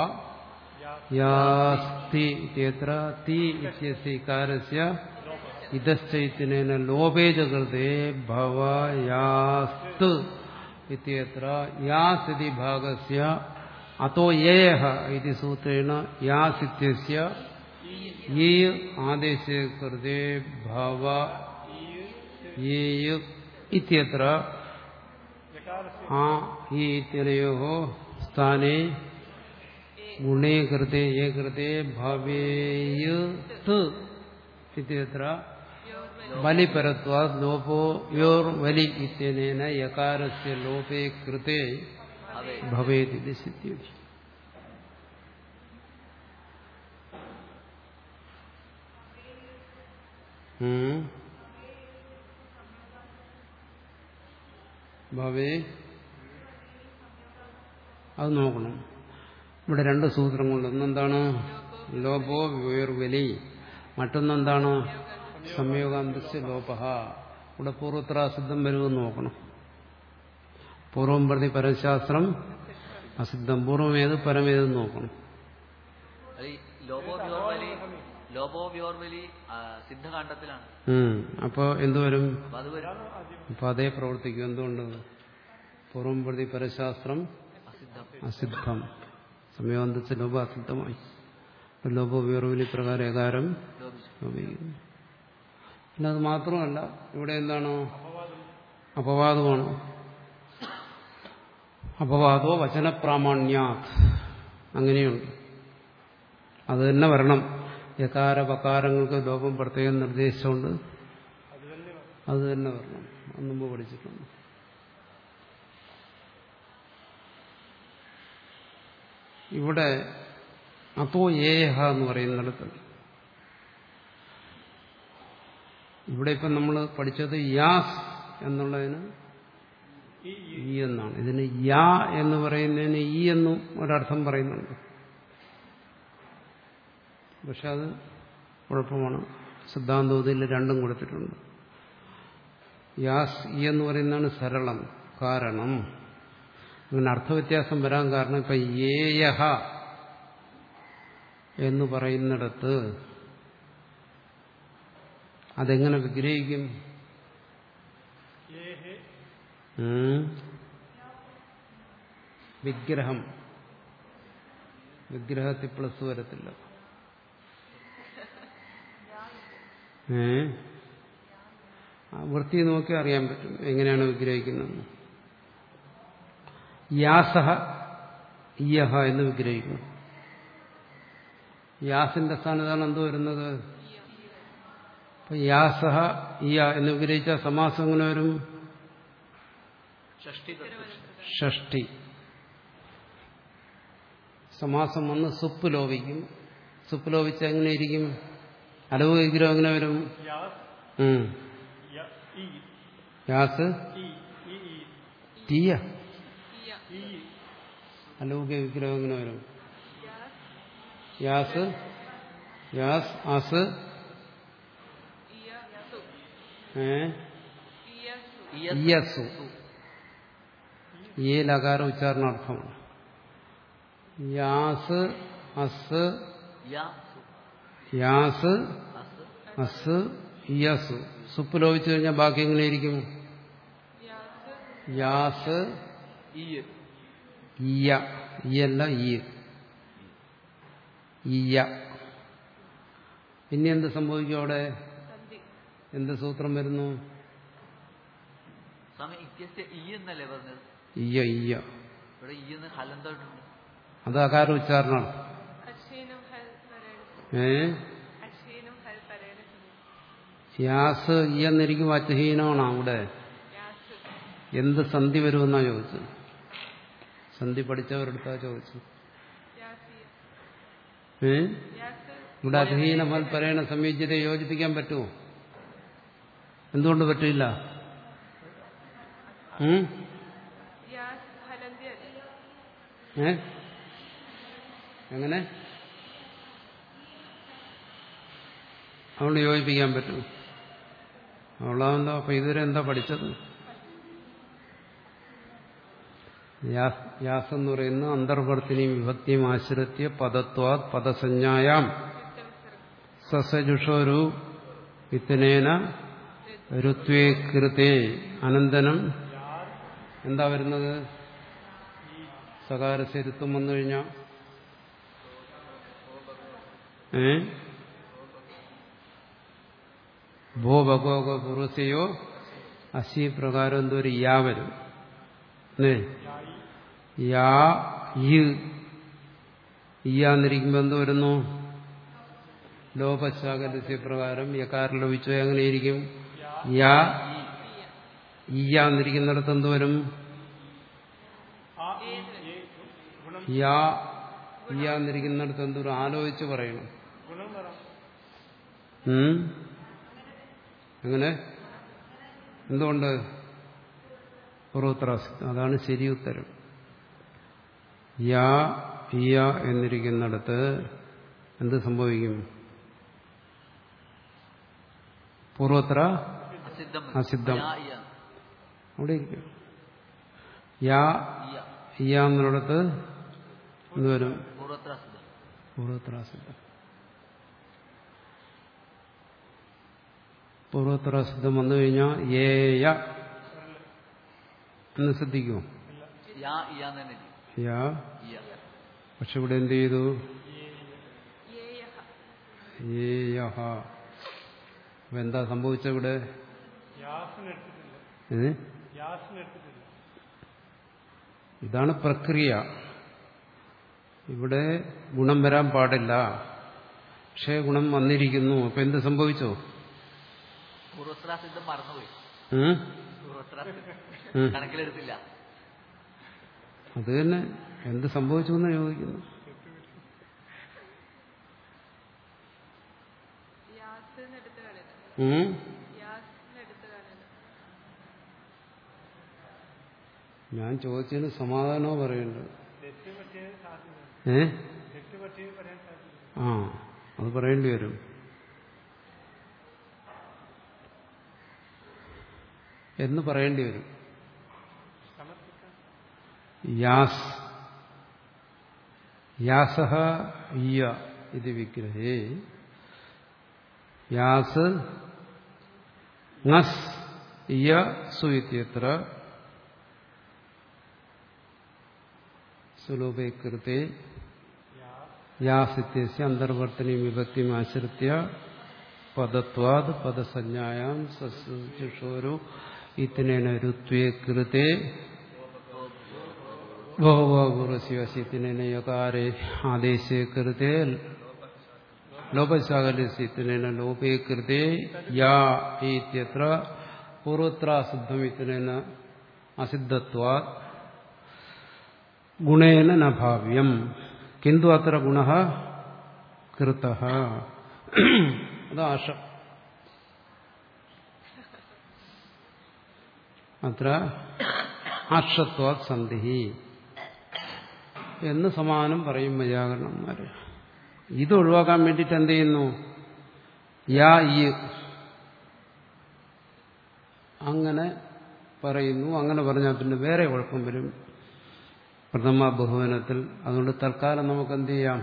യാസ്തി ഇത്യത്ര തി ഇത്യസ്യ ഇകാരസ്യ ഇതശ്ചൈത്യനേന ലോപേജ കൃതേ ഭവ യാസ്ത് ഇത്യത്ര യാസ് ഇതി ഭാഗസ്യ അത്തോ യേഹ ഇതി സൂത്രേണ യാസ് ഇത്യസ്യ ഈ ആദേശ കൃതേ ഭവ യേയ് ഇത്യത്ര ആ ഈ ഇത്യനയോ സ്ഥാനേ ഗുണേ കൃതേ യേ കൃതേ ഭവേയത് ഇത്യത്ര ബലിപരത്വാ ലോപോ യോർ വലി ഇത്യനേന യകാരസ്യ ലോപേ കൃതേ അവേ ഭവേത് ഇത് സിദ്ധ്യതി ഉം. ഭവേ അത് നോക്കണം ഇവിടെ രണ്ട് സൂത്രങ്ങളുണ്ട് ഒന്നെന്താണ് ലോപോ വേർവലി മറ്റൊന്നെന്താണ് സംയോഗാന്തസ്യ ലോപഹ ഇവിടെ പൂർവത്രാസിദ്ധം വരുമെന്ന് നോക്കണം പൂർവം പ്രതി പരശാസ്ത്രം അസിദ്ധം പൂർവം ഏത് പരമേതെന്ന് നോക്കണം അത് ഈ ലോബോ വ്യോർവലി ലോബോ വ്യോർവലി ആ, സിദ്ധകാണ്ഡത്തിലാണ് ഉം. അപ്പൊ എന്തുവരും അപ്പൊ അത് വരും അപ്പൊ അതേ പ്രവർത്തിക്കും എന്തുകൊണ്ട് പൂർവം പ്രതി പരശാസ്ത്രം അസിദ്ധം അസിദ്ധം സമയോന്തസ് ലോപ അസിദ്ധമായി അപ്പൊ ലോപ വേർവലി പ്രകാരം ഏകാരം ലോപിച്ചു ഉപയോഗിക്കുന്നു പിന്നെ അത് മാത്രമല്ല ഇവിടെ എന്താണ് അപവാദമാണ് അപവാദോ വചനപ്രാമാണ്യാത് അങ്ങനെയുണ്ട് അത് തന്നെ വരണം യകാര പകാരങ്ങൾക്ക് ലോപം പ്രത്യേകം നിർദ്ദേശിച്ചുകൊണ്ട് അത് തന്നെ വരണം അത് മുമ്പ് പഠിച്ചിട്ടുണ്ട് ഇവിടെ അപ്പോ ഏഹ എന്ന് പറയുന്നിടത്ത് ഇവിടെ ഇപ്പം നമ്മൾ പഠിച്ചത് യാസ് എന്നുള്ളതിന് ഈ എന്നാണ് ഇതിന് യാ എന്ന് പറയുന്നതിന് ഈ എന്നും ഒരർത്ഥം പറയുന്നുണ്ട് പക്ഷെ അത് കുഴപ്പമാണ് സിദ്ധാന്തോതിൽ രണ്ടും കൊടുത്തിട്ടുണ്ട് യാസ് ഈ എന്ന് പറയുന്നതാണ് സരളം കാരണം അങ്ങനെ അർത്ഥവ്യത്യാസം വരാൻ കാരണം ഇപ്പൊ ഏയഹ എന്ന് പറയുന്നിടത്ത് അതെങ്ങനെ വിഗ്രഹിക്കും ഉം. വിഗ്രഹം വിഗ്രഹത്തിൽ പ്ലസ് വരത്തില്ല ഏ ആ വൃത്തി നോക്കി അറിയാൻ പറ്റും എങ്ങനെയാണ് വിഗ്രഹിക്കുന്നത് യാസഹ ഇയഹ എന്ന് വിഗ്രഹിക്കുന്നു യാസിന്റെ സ്ഥാനത്താണ് എന്ത് വരുന്നത് അപ്പൊ യാസഹ ഇയ എന്ന് വിഗ്രഹിച്ച സമാസം എങ്ങനെ വരും ഷഷ്ടി ഷഷ്ടി സമാസം വന്ന് സുപ്പ് ലോപിക്കും സുപ്പ് ലോപിച്ച എങ്ങനെ ഇരിക്കും അലവ് വിഗ്രഹം എങ്ങനെ വരും യാസ് ഉം. യ- ഇ യാസ് ഇ ഇ ഇ തീയ ഇ അലൗകിക വിഗ്രഹം എങ്ങനെ വരും യാസ് യാസ് ആസ് ഏ ഇയസു ഈ ലകാര ഉച്ചാരണാർത്ഥമാണ് യാസ് അസ് യാ യാസ് അസ് അസ് ഇയസു സുപ്പ് ലോപിച്ചു കഴിഞ്ഞാൽ ബാക്കി എങ്ങനെയിരിക്കും യാസ് ഈ ഇയ ഇയല്ല ഈ ഇയ പിന്നെ എന്ത് സംഭവിക്കും അവിടെ എന്ത് സൂത്രം വരുന്നു സ്വാമി ഇത്യസ്യ ഈ എന്നല്ലേ പറഞ്ഞത് ഇയ ഇയ ഇവിടെ ഈ എന്ന് ഹലന്തായിട്ടുണ്ട് അത് അകാര ഉച്ചാരണമാണ് അക്ഷീണം ഹൽ പരേണ ഏ അക്ഷീണം ഹൽ പരേണ യാസ് ഇയ എന്നിരിക്കും അച്ചഹീനമാണ് അവിടെ യാസ് എന്ത് സന്ധി വരുമെന്നാ ചോദിച്ചത് സന്ധി പഠിച്ചവരെടുത്താ ചോദിച്ചു യാസിയ ഏ യാസ് ഇവിടെ അധീന ഫൽ പറയണ സംയോജ്യതയെ യോജിപ്പിക്കാൻ പറ്റുമോ എന്തുകൊണ്ട് പറ്റില്ല ഉം? യാസ് ഹലന്തി അല്ല ഏ എങ്ങനെ അതുകൊണ്ട് യോജിപ്പിക്കാൻ പറ്റും അവളെന്താ അപ്പൊ ഇതുവരെ എന്താ പഠിച്ചത് യാസ് യാസ് എന്ന് പറയുന്ന അന്തർവർത്തിനിയും വിഭക്തിയും ആശ്രിത്യ പദത്വാത് പദസഞ്ജായാം സസജുഷോരു വിത്തനേന ഋത്വേ കൃതേ അനന്തരം എന്താ വരുന്നത് സകാരസ്യരുത്വം വന്നു കഴിഞ്ഞാൽ ഏ ഭോ ഭഗോഗ പൂർവസയോ അസി പ്രകാരം എന്തോ ഒരു യാ വരും അല്ലേ യാ ഇ ഇയാന്നിരിക്കുമ്പോ എന്ത് വരുന്നു ലോപശാകരസ്യ പ്രകാരം യക്കാരം ലോപിച്ചു എങ്ങനെയിരിക്കും യാ ഇയാന്നിരിക്കുന്നിടത്ത് എന്ത് വരും ആ ഇ എ ഗുണം യാ ഇയാന്നിരിക്കുന്നിടത്ത് എന്ത് വരും ആലോചിച്ച് പറയണം ഗുണം വരാം ഉം? എങ്ങനെ എന്തുകൊണ്ട് പൂർവത്രാസി അതാണ് ശരി ഉത്തരം യാ ഇയ എന്നിരിക്കുന്നിടത്ത് എന്ത് സംഭവിക്കും പൂർവത്ര അസിദ്ധം അസിദ്ധം. യാ ഇയ അവിടെ ഇരിക്കും യാ ഇയ ഇയ എന്നിടത്ത് എന്ത് വരും പൂർവത്ര അസിദ്ധം പൂർവത്രാസിദ്ധം പൂർവത്രാസിദ്ധം വന്നു കഴിഞ്ഞാൽ ഏയ എന്ന് ശ്രദ്ധിക്കുമോ യാ ഇയ എന്ന് തന്നെ ഇരിക്കും. യാ ഇയ പക്ഷെ ഇവിടെ എന്ത് ചെയ്തു യേയഹ ഏയഹ അപ്പൊ എന്താ സംഭവിച്ച ഇവിടെ യാസിന് എടുത്തിട്ടില്ല ഏ? യാസിന് എടുത്തിട്ടില്ല ഇതാണ് പ്രക്രിയ ഇവിടെ ഗുണം വരാൻ പാടില്ല പക്ഷേ ഗുണം വന്നിരിക്കുന്നു അപ്പൊ എന്ത് സംഭവിച്ചോ പൂർവത്രാസിദ്ധം മറന്നുപോയി ഉം? പൂർവത്രാസിദ്ധം ഉം. കണക്കിലെടുത്തില്ല അത് തന്നെ എന്ത് സംഭവിച്ചു എന്ന് ചോദിക്കുന്നു യാസിന്ന് എടുത്ത് കളയുന്നത് ഉം? യാസിന്ന് എടുത്ത് കളയുന്നത് ഞാൻ ചോദിച്ചതിന് സമാധാനമോ പറയേണ്ടത് തെറ്റ് പറ്റിയത് സാധ്യത ഏ തെറ്റ് പറ്റിയത് പറയാൻ സാധ്യത ആ അത് പറയേണ്ടി വരും എന്ന് പറയേണ്ടി വരും സമർപ്പിക്കാൻ യാസ് യാസഹ ഇയ ഇത് വിഗ്രഹേ യാസ് ngസ് ഇയ സു ഇത്യത്ര സുലോഭേ കൃത്തെ യാസിത്യസ്യ അന്തർവർത്തനീം വിഭക്തിം ആശ്രിത്യ പദത്വാത് പദസഞ്ജായാം സസ്യോരോ ഇത്തിനേന രുത്വേ കൃത്തെ ഭോഗപൂർവസ്യത്തിനേന യകാരെ ആദേശേ കൃത്തെ ലോപശാകലസ്യത്തിനേന ലോപേ കൃത്തെ യാ ഇത്യത്ര പൂർവത്രാസിദ്ധമിത്തിനേന അസിദ്ധത്വാ ഗുണേന നഭാവ്യം കിന്തു അത്ര ഗുണ കൃത അത് ആഷ അത്ര ആഷത്വാ സന്ധി എന്ന് സമാനം പറയും വൈയാകരണന്മാര് ഇത് ഒഴിവാക്കാൻ വേണ്ടിയിട്ട് എന്ത് ചെയ്യുന്നു യാ ഈ അങ്ങനെ പറയുന്നു അങ്ങനെ പറഞ്ഞാൽ പിന്നെ വേറെ കുഴപ്പം വരും പ്രഥമ ബഹുവനത്തിൽ അതുകൊണ്ട് തൽക്കാലം നമുക്ക് എന്ത് ചെയ്യാം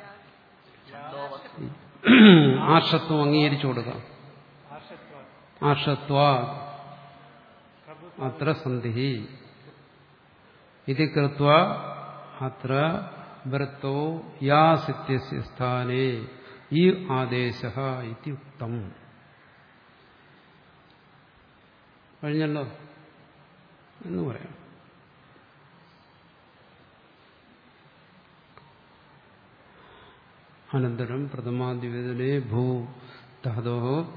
ആർഷത്വം അംഗീകരിച്ചു കൊടുക്കാം ആർഷത്വ അത്ര സന്ധി ഇത് കൃത്വ അത്ര വൃത്തോ യാസിത്യസ്യ സ്ഥാനേ ഈ ആദേശ ഇത്യുക്തം കഴിഞ്ഞല്ലോ എന്ന് പറയാം അനന്തരം പ്രഥമാദ്യവേദനെ ഭൂ ധാതോ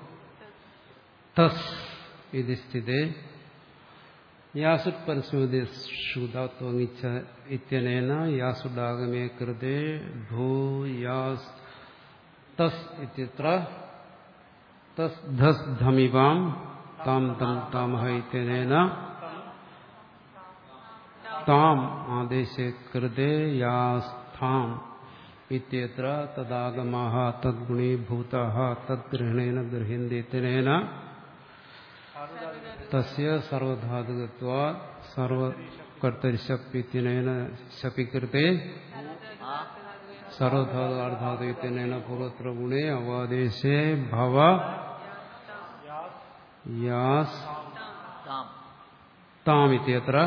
തസ് ഇത് സ്ഥിതേ യാസുട് പരസ്മൃതിഷുധാത്വങ്ങിച്ച ഇത്യനേന യാസുഡാഗമേ കൃതേ ഭൂ യാസ് തസ് ഇത്യത്ര തസ് ധസ് ധമിവാം താം തം താമഹ ഇത്യനേന താം ആദേശേ കൃതേ യാസ്ഥാം ഇത്യത്ര തദാഗമാഹ തദ്ഗുണീഭൂതാഃ തദ്ഗ്രഹണേന ഗൃഹ്യന്തി ഇത്യനേന തസ്യ സർവധാതുകത്വാ സർവകർത്തരിശപ്പിത്യനേന ശപികൃതേ സർവധാതുകാർധാതുത്യനേന പൂർവത്ര ഗുണേ അവാദേശേ ഭവ യാസ് താം താമിത്യത്ര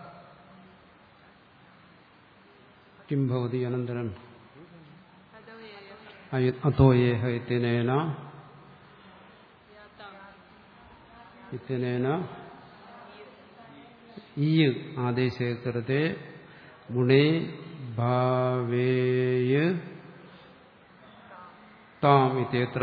കിം ഭവതി അനന്തരം അതോ ഏയ അയ- അതോ ഏഹ ഇത്യനേന ഇത്യനേന ഈ ആദേശേ കൃതേ ഗുണേ ഭാവേയ താം ഇത്യത്ര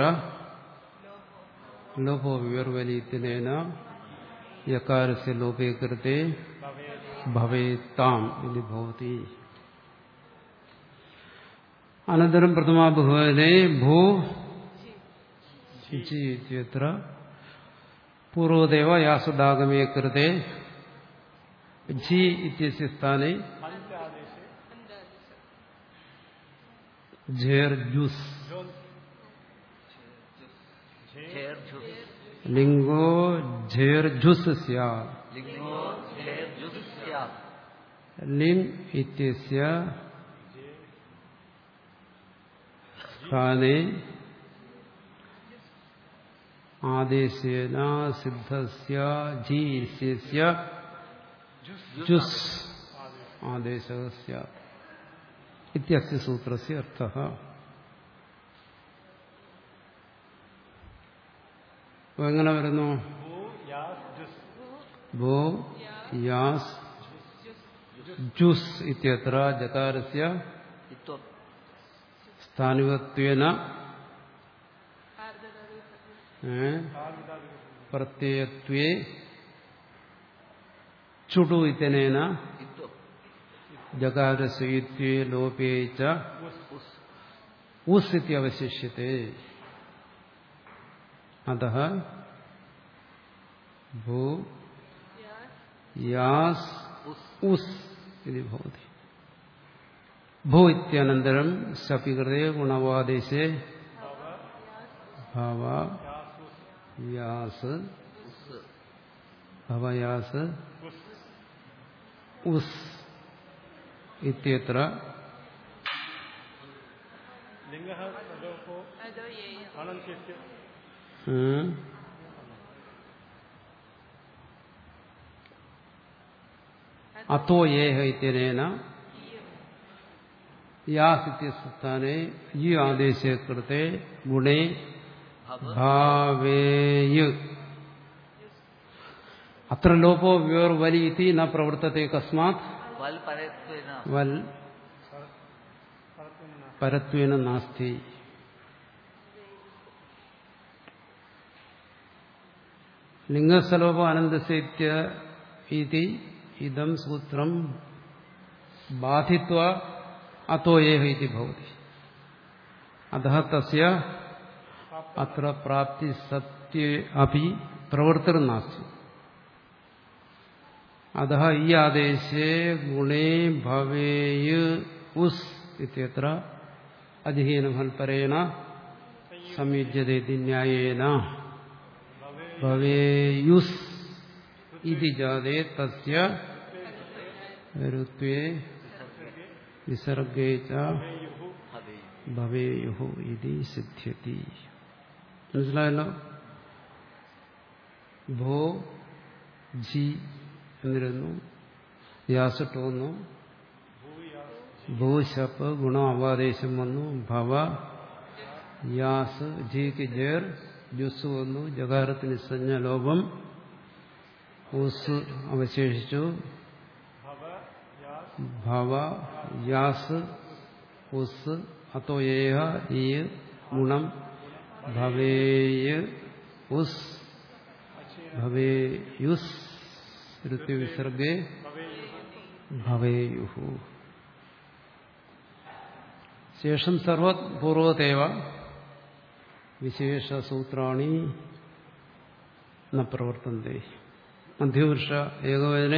ലോപോ വിവർവലി ഇത്യനേന യകാരസ്യ ലോപേ കൃതേ ഭവേത്താം ഇതി ഭവതി അനന്തരം പ്രഥമാ ബഹുവനെ ഭൂ ശുചി ഇത്യത്ര പൂർവദേവ യാസുഡാഗമേ കൃതേ ജി ഇത്യസ്യ സ്ഥാനെ ഝേർ ജ്യൂസ് ഛേർ ഝുസ് ലിംഗോ ഝേർ ജ്യൂസ് സ്യാത് ലിംഗോ ഛേർ ഝുസ് സ്യാത് ലിംഗ് ഇത്യസ്യ സ്ഥാനെ ആദേശേന സിദ്ധസ്യ ജി ഇത്യസ്യ ജുസ് ആദേശः സ്യാत् ഇത്യസ്യ സൂത്രസ്യ അർത്ഥः അപ്പൊ എങ്ങനെ വരുന്നു ഭോ യാസ് ജുസ് ഇത്യത്ര ജകാരസ്യ ഇത്വം സ്ഥാനികത്വേന ആർദ്രധാതു ഏ, പ്രത്യയത്വേ ചുടു ഇത്യനേന ഇത്വം ജകാരസ്വേ ലോപേ ച ഉസ് ഉസ് ഇത്യവശിഷ്യത്തെ അത ഭൂ യാസ് ഉസ് ഉസ് ഇതി ഭവതി ഭൂ ഇത്യനന്തരം ശപികൃതേ ഗുണവാദേശേ ഭവ യാസ് ഉസ് ഭവയാസ് ഉസ് ഇത്യത്ര ലിംഗ ലോപോ അതോ ഏയ അനന്ത്യസ്യ ഉം, അത്തോ ഏഹ ഇത്യനേന യാസ് ഇത്യസ്ഥാനെ ഈ ആദേശേ കൃത്തെ ഗുണേ ഭവ ഭാവേയ് അത്ര ലോപോ വ്യോർ വലി ഇതി ന പ്രവർത്തത്തെ കസ്മാത് വൽ പരത്വേന വൽ പരത്വേന നാസ്തി ലിംഗസ്ഥലോപ അനന്തസ്യ ഇതി ഇതം സൂത്രം ബാധിത്വ അത്തോയേഹ ഇതി ഭവതി അതഃ തസ്യ അത്ര പ്രാപ്തി സത്യ അപി പ്രവർത്തിർനാസ്തി അതः ഈ ആദേശേ ഗുണേ ഭവേയ് ഉസ് ഇത്യത്ര അധിഹീന ഫൽപരേണ സംയുജ്യതേതി ന്യായേന ഭവേയുസ് ഇതി ജാതേ തസ്യ ഋത്വേ വിസർഗേ ച ഭവേയും ഭവേയുഹു ഇതി സിദ്ധ്യതി മനസ്സിലായല്ലോ ഭോ ജി എന്നിരുന്നു യാസിട്ട് വന്നു ഭൂശപ്പ് ഗുണം അവാദേശം വന്നു ഭവ യാസ് ജിക്ക് ജേർ ജുസ് വന്നു ജകാരത്തിന് സഞ്ജ ലോപം ഉസ് അവശേഷിച്ചു ഭവ യാസ് ഉസ് അത്തോ ഏഹ ഈ ഗുണം ഭവേയ് ഉസ് ഭവേയുസ് ഋത്വിസർഗേ ഭവേയുഹു ശേഷം സർവപൂർവതേവ വിശേഷസൂത്രാണി ന പ്രവർത്തന്തെ മധ്യപുരുഷ ഏകവചനെ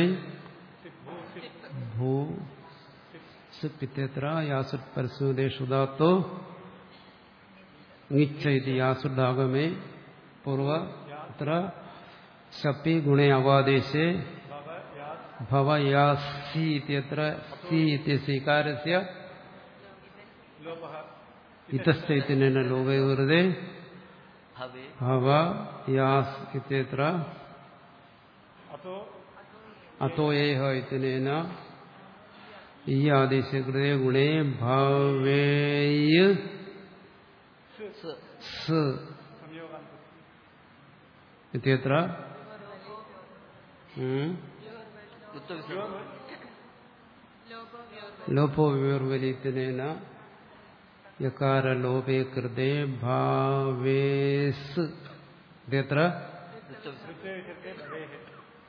ഭൂ സിപ്പിത്യത്ര യാസുട് പരസ്മദേശുദാത്തോ ങ്ങിച്ച ഇത് യാസുഡാഗമേ പൂർവ അത്ര ശപ്പി ഗുണേ അവാദേശേ ഭവ യാസി ഇത്യത്ര സി ഇത്യസ്വീകാരസ്യ ഇതസ്ഥൈത്തിനേന ലോപേ വെറുതെ ഭവേ ഭവ യാസ് ഇത്യത്ര अतो അത്തോയേഹ ഇത്തിനേന ഈ ആദേശകൃതേ ഗുണേ ഭവേയ് സ് സ് ഇത്യത്ര ഉം, ഋത്വവിസർഗം ലോപോ വ്യോർ ലോപോ വിവർവലിത്തിനേന യകാര ലോപേ കൃതേ ഭാവേസ് ഇത്യത്ര ഋത്വവിസർഗം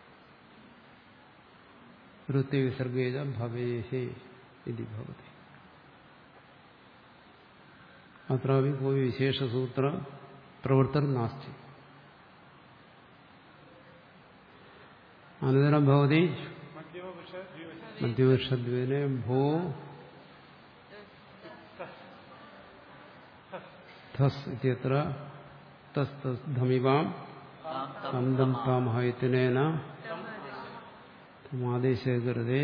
വൃത്തി വിസർഗേജ ഭവേഹേ ഇതി ഭവതി അത്രാപി കോപി വിശേഷസൂത്ര പ്രവർത്തനം നാസ്തി അനന്തരം ഭവതി मध्यमपुरुष द्विवचन മധ്യവർഷദ്വേനെ ഭൂ ധസ് ഇത്യത്ര തസ് തസ് ധമിവാം താം തം തം ദം താമഹ ഇത്തിനേന തമാദേശകൃതേ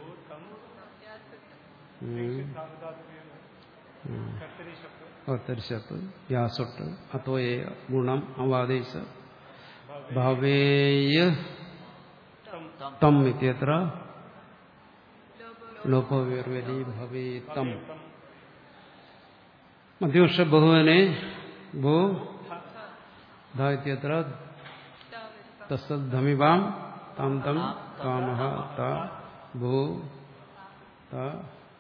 कर्तरी शब्द കർത്തരിശപ്പ് യാസൊട്ട് അത്തോയെ ഗുണം അവാദേശ ഭവേയ തം തം ഇത്യത്ര ലോപവിർവലി ഭവേ തം മധ്യവർഷ ബഹുവനെ ഭൂ ധ ഇത്യത്ര തസ്സദ്ധമിവാം താം തം താമഹ ത ഭൂ ത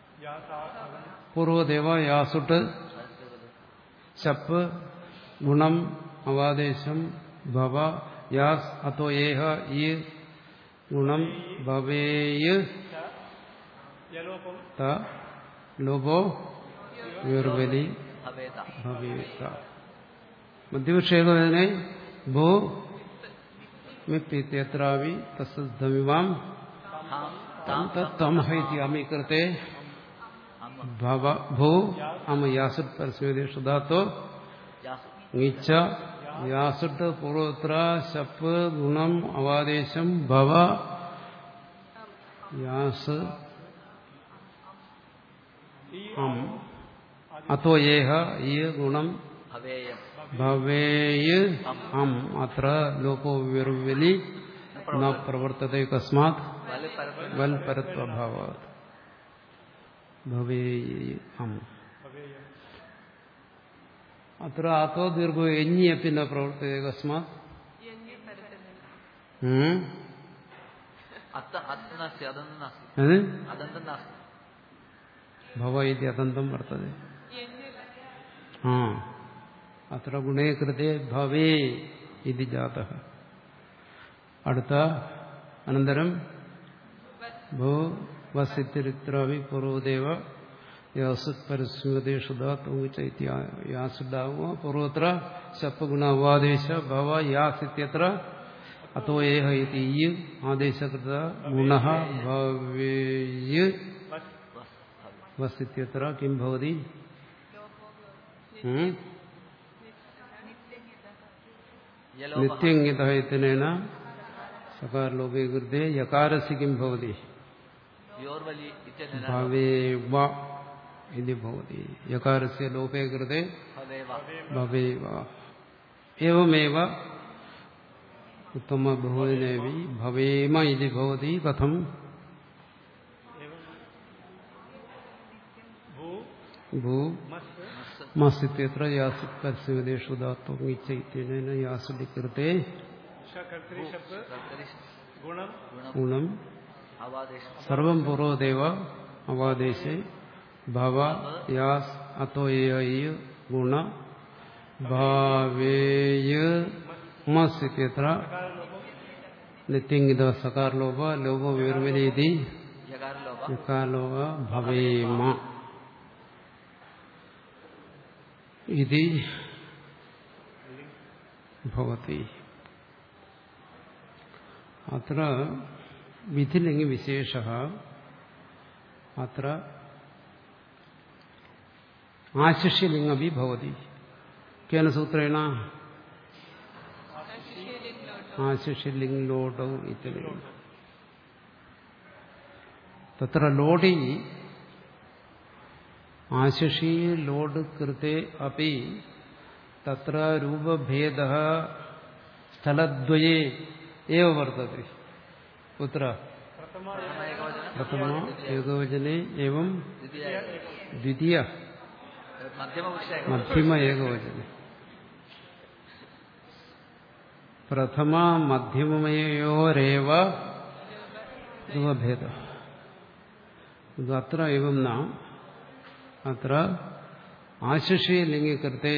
പൂർവദേവ യാസുട്ട് ശപ്പ് ഗുണം അവാദേശം ഭവ യാസ് അത്തോ ഏഹ ഈ ഗുണം ഭവേയ് यलोपम ത ലോപോ വിർവലി ഭവേത ഭവേത്ത മധ്യവിക്ഷേകനെ ഭൂ മിപ്പിത്യത്രാവി തസ്സദ്ധമിവാം താം താം തം തം ഹൈതി അമീകൃത്തെ അമ്മ ഭവ ഭൂ അമ യാസുട്ട് പരസ്മേദേശു ധാത്തോ യാസ് ങ്ങിച്ച യാസുട്ട് പൂർവത്ര ശപ്പ് ഗുണം അവാദേശം ഭവ യാസ് അം അത്തോ ഏഹ ഈ ഗുണം ഭവേയം ഭവേയ് അം അത്ര ലോപോ വിർവലി ന പ്രവർത്തത്തെ കസ്മാത് വൽ പരത്വ വൽ പരത്വഭാവ ഭവേയം ഭവേയം അത്ര ആത്തോ ദീർഘോ എഞ്ഞിയ പിന്നെ പ്രവർത്തിയ കസ്മാത് യഞ്ഞ് പരത്തുന്നില്ല ഉം? അത്ത അത്ത നാസ്തി അദന്തം നാസ്തി ഏത്? അദന്തം നാസ്തി ഭവ ഇതി അതന്തം വർത്തത് യഞ്ഞില്ല ആ അത്ര ഗുണേ കൃതേ ഭവേ ഇതി ജാത അടുത്ത അനന്തരം ഭോ വസിത്തിരിത്രാവി പൂർവദേവ യാസുത് പരസ്മൃതേഷു യാസുഡാവോ പൂർവത്ര ശപ്പഗുണ ഉപാദേശ ഭവ യാസിത്യത്ര അത്തോ ഏഹ ഇതി ഈ ആദേശകൃത ഗുണ ഭവേയ് വസ് വസിത്യത്ര കിം ഭവതി ഉം? യലോപ നിത്യംഗിതേന സകാരലോപേ കൃതേ യകാരസ് കിം ഭവതി യോർവലി ഇത്യനന ഭവേവ ഇതി ഭവതി യകാരസ്യ ലോപേ കൃതേ ഭവേവ ഭവേവ एवमेव उत्तम बहुविनेवि भवेम इति भवति कथम् ഭൂ भू മസ് मसित्यत्र यासित् परस्यदेषु दात्वङिच्छ इत्यनेन यासुडि कृते കർത്തരി ശബ്ദ കർത്തരി ഗുണം ഗുണം गुणम् അവാദേശം सर्वं पूर्वदेव अवादेशे भव यास् अतो एय गुण भावेय मस् इत्यत्र नित्यङ्गित सकारलोभ लोभो विर्मिनीति യകാര ലോപ यकालोभ भवेम इति भवति अत्र विधिलिङ्गि विशेषः अत्र आशिष्यलिङ्गमपि भवति केन सूत्रेण आशिष्यलिङ्गलोटौ इत्यनेन तत्र लोडि आशिषि लोड् कृते अपि तत्र रूपभेदः स्थलद्वये एव वर्तते कुत्र प्रथम एकवचने एवं ദ്വിതീയ द्वितीय മധ്യമ പുരുഷ मध्यम एकवचने प्रथम मध्यमयोरेव रूपभेदः किन्तु अत्र एवं न अत्र आशिषीलिङ्गे कृते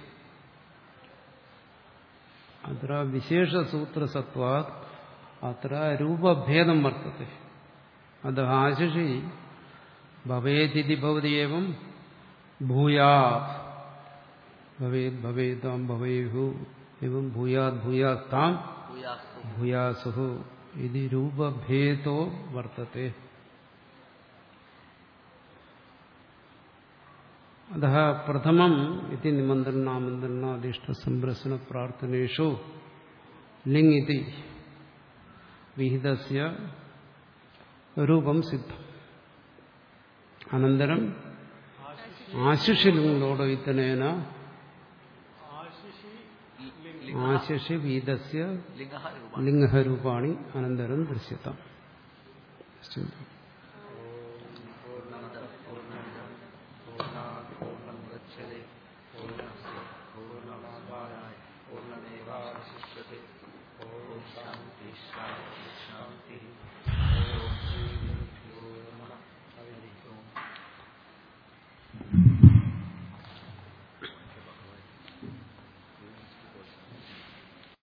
अत्र विशेषसूत्रसत्वात् अत्र रूपभेदं वर्तते अतः आशिषि भवेदिति भवति एवं भूयात् भवेत् भवेतां भवेयुः एवं भूयात् भूयास्तां ഭൂയാസ്തു भूयासुः इति रूपभेदो वर्तते अतः प्रथमम् इति निमन्त्रणामन्त्रणादिष्टसम्प्रश्नप्रार्थनेषु लिङ् इति विहितस्य रूपं सिद्धम् अनन्तरम् आशिषिलिङ्गोडो इत्यनेन ആശിഷി आशिषि विहितस्य ലിംഗ രൂപ लिङ्गः रूपाणि अनन्तरं दृश्यताम्